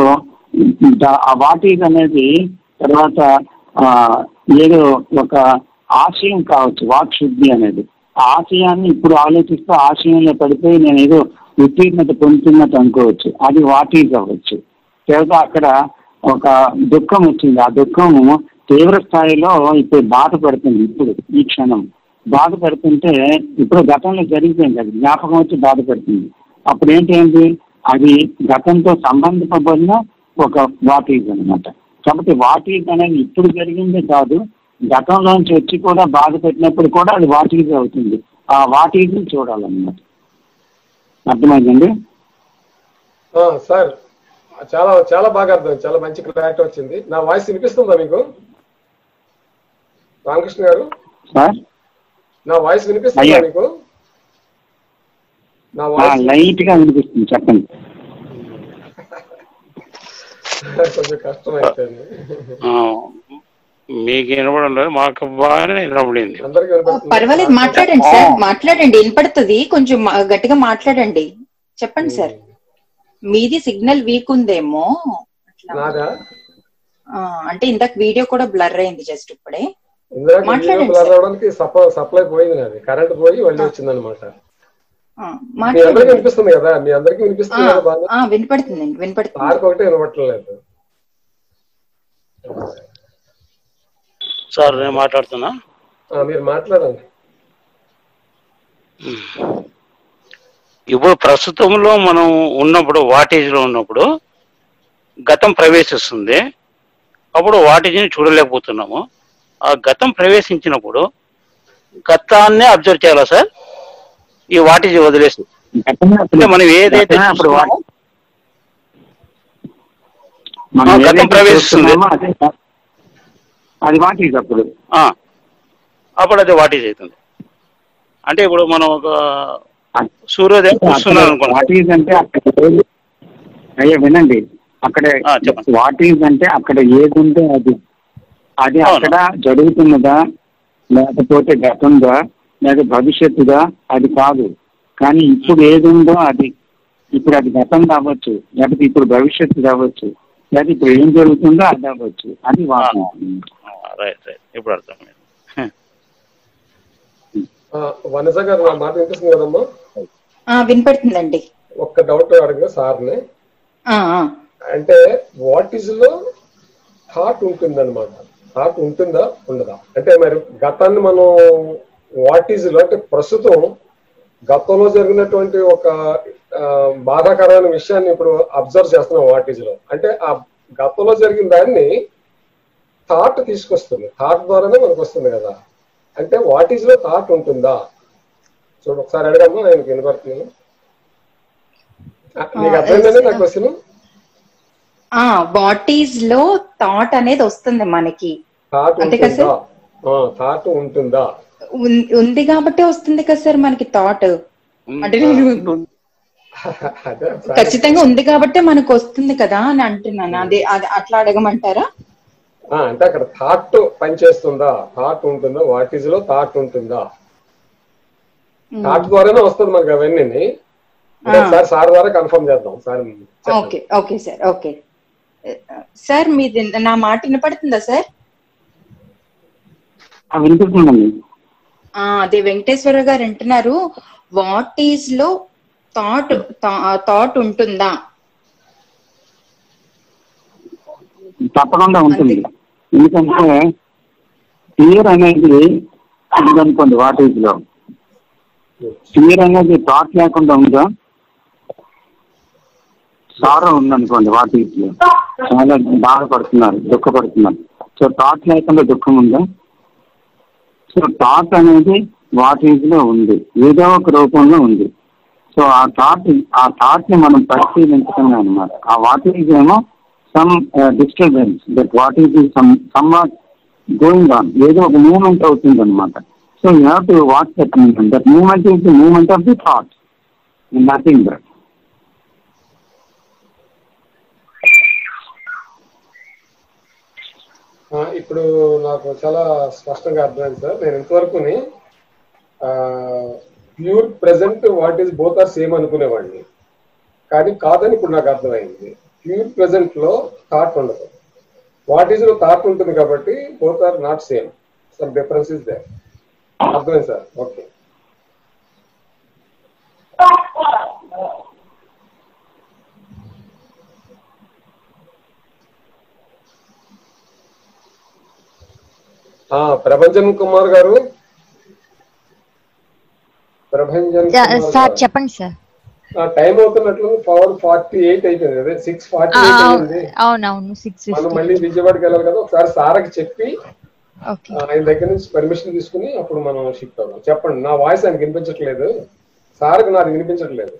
ద- ఆ వాట్ ఈజ్ అనేది తర్వాత ఆ, ఏదో ఒక ఆశయం కావచ్చు వాట్ షుడ్ బి అనేది ఆ ఆశయాన్ని ఇప్పుడు ఆలోచిస్తూ ఆశయంలో పడిపోయి నేను ఏదో ఉత్తీర్ణత పొందుతున్నట్టు అనుకోవచ్చు అది వాట్ ఈజ్ అవ్వచ్చు తర్వాత అక్కడ ఒక దుఃఖం వచ్చింది ఆ దుఃఖము తీవ్ర స్థాయిలో ఇప్పుడు బాధపడుతుంది ఇప్పుడు ఈ క్షణం బాధపడుతుంటే ఇప్పుడు గతంలో జరిగిపోయింది అది జ్ఞాపకం వచ్చి బాధపడుతుంది అప్పుడు ఏంటండి అది గతంతో సంబంధింపబడిన ఒక వాటీజ్ అన్నమాట కాబట్టి వాటీజ్ అనేది ఇప్పుడు జరిగిందే కాదు గతంలోంచి వచ్చి కూడా బాధ పెట్టినప్పుడు కూడా అది వాటీజ్ అవుతుంది ఆ వాటీజ్ని చూడాలన్నమాట అర్థమైందండి ఆ, సార్ చాలా చాలా బాగా అర్థం చాలా మంచి క్లారిటీ వచ్చింది నా వాయిస్ వినిపిస్తుందా మీకు రామకృష్ణ గారు సార్ నా వాయిస్ వినిపిస్తుందా అయ్యా. మీకు నా వాయిస్ లైట్ గా వినిపిస్తుంది చెప్పండి కొంచెం కష్టం అయిపోయింది ఆ, మీకు వినపడం లేదు మాకు బాగానే వినపడింది అందరికీ వినపడుతుందా? పర్వాలేదు మాట్లాడండి సార్ మాట్లాడండి వినపడుతుంది కొంచెం మా- గట్టిగా మాట్లాడండి చెప్పండి సార్ మీది సిగ్నల్ వీక్ ఉందేమో అట్లా. నాదా ఆ, అంటే ఇందాక వీడియో కూడా బ్లర్ అయింది జస్ట్ ఇప్పుడే ఇందాక మాట్లాడండి వీడియో బ్లర్ సార్. అవడానికి సప్లై సప్లై పోయింది నాది కరెంట్ పోయి మళ్ళీ వచ్చింది అనమాట ఆ, మీ అందరికీ మాట్లాడండి వినిపిస్తుంది కదా మీ అందరికీ ఆ, వినిపిస్తుంది కదా బాగా ఆ, వినపడుతుందండి వినపడుతుంది సార్కి ఒకటే వినపట్టలేదు సార్ నేను మాట్లాడుతున్నా ఆ, మీరు మాట్లాడండి ఇప్పుడు ప్రస్తుతంలో మనం ఉన్నప్పుడు వాటేజ్ లో ఉన్నప్పుడు గతం ప్రవేశిస్తుంది అప్పుడు వాటేజ్ని చూడలేకపోతున్నాము ఆ గతం ప్రవేశించినప్పుడు గతాన్నే అబ్జర్వ్ చేయాలా సార్ ఈ వాటేజ్ వదిలేసి గతమే అప్పుడు- అంటే మనం ఏదైతే గతమే అప్పుడు వా- చూస్తున్నామో, మనం ఆ, గతం ఏదైతే ప్రవేశిస్తుంది. చూస్తున్నామో అదే అది వాటికి అప్పుడు ఆ, అప్పుడు అది వాటేజ్ అవుతుంది అంటే ఇప్పుడు మనం ఒక సూర్యోదయం చూస్తున్నాం అనుకోండి వాట్ ఈజ్ అంటే అక్కడ ఏది- అయ్యా వినండి అక్కడ ఆ, చెప్పండి. వాట్ ఈజ్ అంటే అక్కడ ఏది ఉంటే అది అది అవును. అక్కడ జరుగుతున్నదా లేకపోతే గతందా లేక భవిష్యత్తుదా అది కాదు కానీ ఇప్పుడు ఏది ఉందో అది ఇప్పుడు అది గతం కావచ్చు లేకపోతే ఇప్పుడు భవిష్యత్తు కావచ్చు లేకపోతే ఇప్పుడు ఏం జరుగుతుందో అది అవ్వచ్చు అది వాస్తవం రైట్ రైట్ ఇప్పుడు అర్థమైంది ఆ, వనజ గారు నా మాట వినిపిస్తుంది కదమ్మా ఆ వినపడుతుందండి ఒక్క డౌట్ అడిగిన సార్ని ఆ, ఆ. అంటే వాట్ ఈజ్ లో థాట్ ఉంటుందన్నమాట థాట్ ఉంటుందా ఉండదా అంటే మరి గతాన్ని మనం వాట్ ఈజ్ లో అంటే ప్రస్తుతం గతంలో జరిగినటువంటి ఒక ఆ, బాధాకరమైన విషయాన్ని ఇప్పుడు అబ్జర్వ్ చేస్తున్నాం వాట్ ఈజ్ లో అంటే ఆ గతంలో జరిగిన దాన్ని థాట్ తీసుకొస్తుంది థాట్ ద్వారానే మనకు వస్తుంది కదా అంటే వాట్ ఈజ్ లో థాట్ ఉంటుందా చూడు ఒకసారి అడగమ్మా ఆయనకి వినపడుతుంది నీకు అర్థమైందండి నా క్వశ్చన్ ఆ బాటీస్ లో థాట్ అనేది వస్తుంది మనకి థాట్ అంతే కదా ఉంటుందా థాట్ ఉంటుందా ఉన్- ఉంది కాబట్టే వస్తుంది కదా సార్ మనకి థాట్ అంటే నేను అదే ఒకసారి- ఖచ్చితంగా ఉంది కాబట్టే మనకు వస్తుంది కదా అని అంటున్నాను అదే అది అట్లా అడగమంటారా ఆ, అంటే అక్కడ థాట్ పనిచేస్తుందా థాట్ ఉంటుందా వాట్ ఈజ్ లో థాట్ ఉంటుందా థాట్ ద్వారానే వస్తుంది మనకి అవన్నీ ఒకసారి సార్ ద్వారా కన్ఫర్మ్ చేద్దాం sir okay okay sir okay sir మీది నా మాట వినపడుతుందా సార్ ఆ, వినిపిస్తుందండి ఆ, అదే వెంకటేశ్వర గారు అంటున్నారు వాట్ ఈజ్ లో థాట్ థాట్ ఉంటుందా తప్పకుండా ఉంటుంది ఎందుకంటే ఫియర్ అనేది ఉందనుకోండి వాటేజ్ లో ఫియర్ అనేది థాట్ లేకుండా ఉందా సారో ఉందనుకోండి వాటేజ్ లో చాలా బాధపడుతున్నారు దుఃఖపడుతున్నారు సో థాట్ లేకుండా దుఃఖం ఉందా సో థాట్ అనేది వాటేజ్ లో ఉంది ఏదో ఒక రూపంలో ఉంది సో ఆ థాట్ ఆ థాట్ ని మనం పరిశీలించడమే అనమాట ఆ వాటేజ్ ఏమో some disturbance that what is some some what going on ఏదో ఒక మూమెంట్ అవుతుంది అనమాట so you have to watch that moment that moment is the moment of the thought nothing that ఆ, ఇప్పుడు నాకు చాలా స్పష్టంగా అర్థమైంది సార్ నేను ఇంతవరకుని pure present what is both are same అనుకునేవాడిని కానీ కాదని ఇప్పుడు నాకు అర్థమైంది ప్యూర్ ప్రెసెంట్ లో థాట్ ఉండదు వాట్ ఈస్ లో థాట్ ఉంటుంది కాబట్టి both are not same some difference is they అర్థమైంది సార్ ఓకే ఆ, ప్రభంజన్ కుమార్ గారు ప్రభంజన్ యా, కుమార్ సార్ గారు. చెప్పండి సార్ ఆ, టైం అవుతున్నట్లు పవర్ ఫార్టీ ఎయిట్ అయిపోయింది అదే సిక్స్ ఫార్టీ ఆ, ఎయిట్ అవు- అయింది అవునవును సిక్స్ మనం మళ్ళీ విజయవాడకి వెళ్ళాలి కదా ఒకసారి సార్కి చెప్పి ఓకే ఆ, ఆయన దగ్గర నుంచి పర్మిషన్ తీసుకుని అప్పుడు మనం షిఫ్ట్ అవుదాం చెప్పండి నా వాయిస్ ఆయనకి వినిపించట్లేదు సార్కి నాకు వినిపించట్లేదు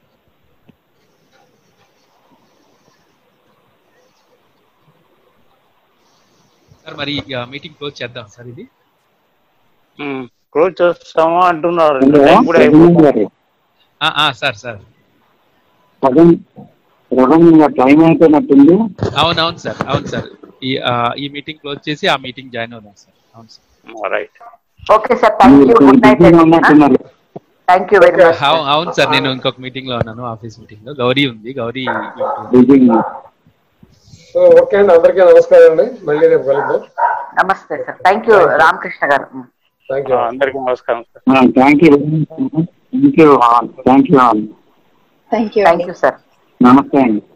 సార్ మరి మీటింగ్ క్లోజ్ చేద్దాం సార్ ఇది క్లోజ్ చేస్తామా అంటున్నారు హలో టైం కూడా రఘునందన్ అయిపోతుంది గారు ఆ, ఆ, సార్ సార్ సగం రఘునందన్ గారు టైం అయిపోయినట్టుంది అవును అవును సార్ అవును సార్ ఈ ఆ, ఈ మీటింగ్ క్లోజ్ చేసి ఆ మీటింగ్ జాయిన్ అవుదాం సార్ అవును sir right okay sir thank you మీరు గుడ్ నైట్ బిజీగా అండి ఉన్నట్టున్నారు థ్యాంక్ యూ వెరీ మచ్ అవు- అవును సార్ నేను ఇంకొక మీటింగ్ లో ఉన్నాను ఆఫీస్ మీటింగ్ లో గౌరీ ఉంది గౌరీ బిజీగా సో ఓకే అండి అందరికీ నమస్కారం అండి మళ్ళీ రేపు కలుద్దాం నమస్తే సార్ థ్యాంక్ యూ రామకృష్ణ గారు థ్యాంక్ యూ అందరికీ నమస్కారం sir thank you thank you all thank you all thank you thank you sir నమస్తే అండి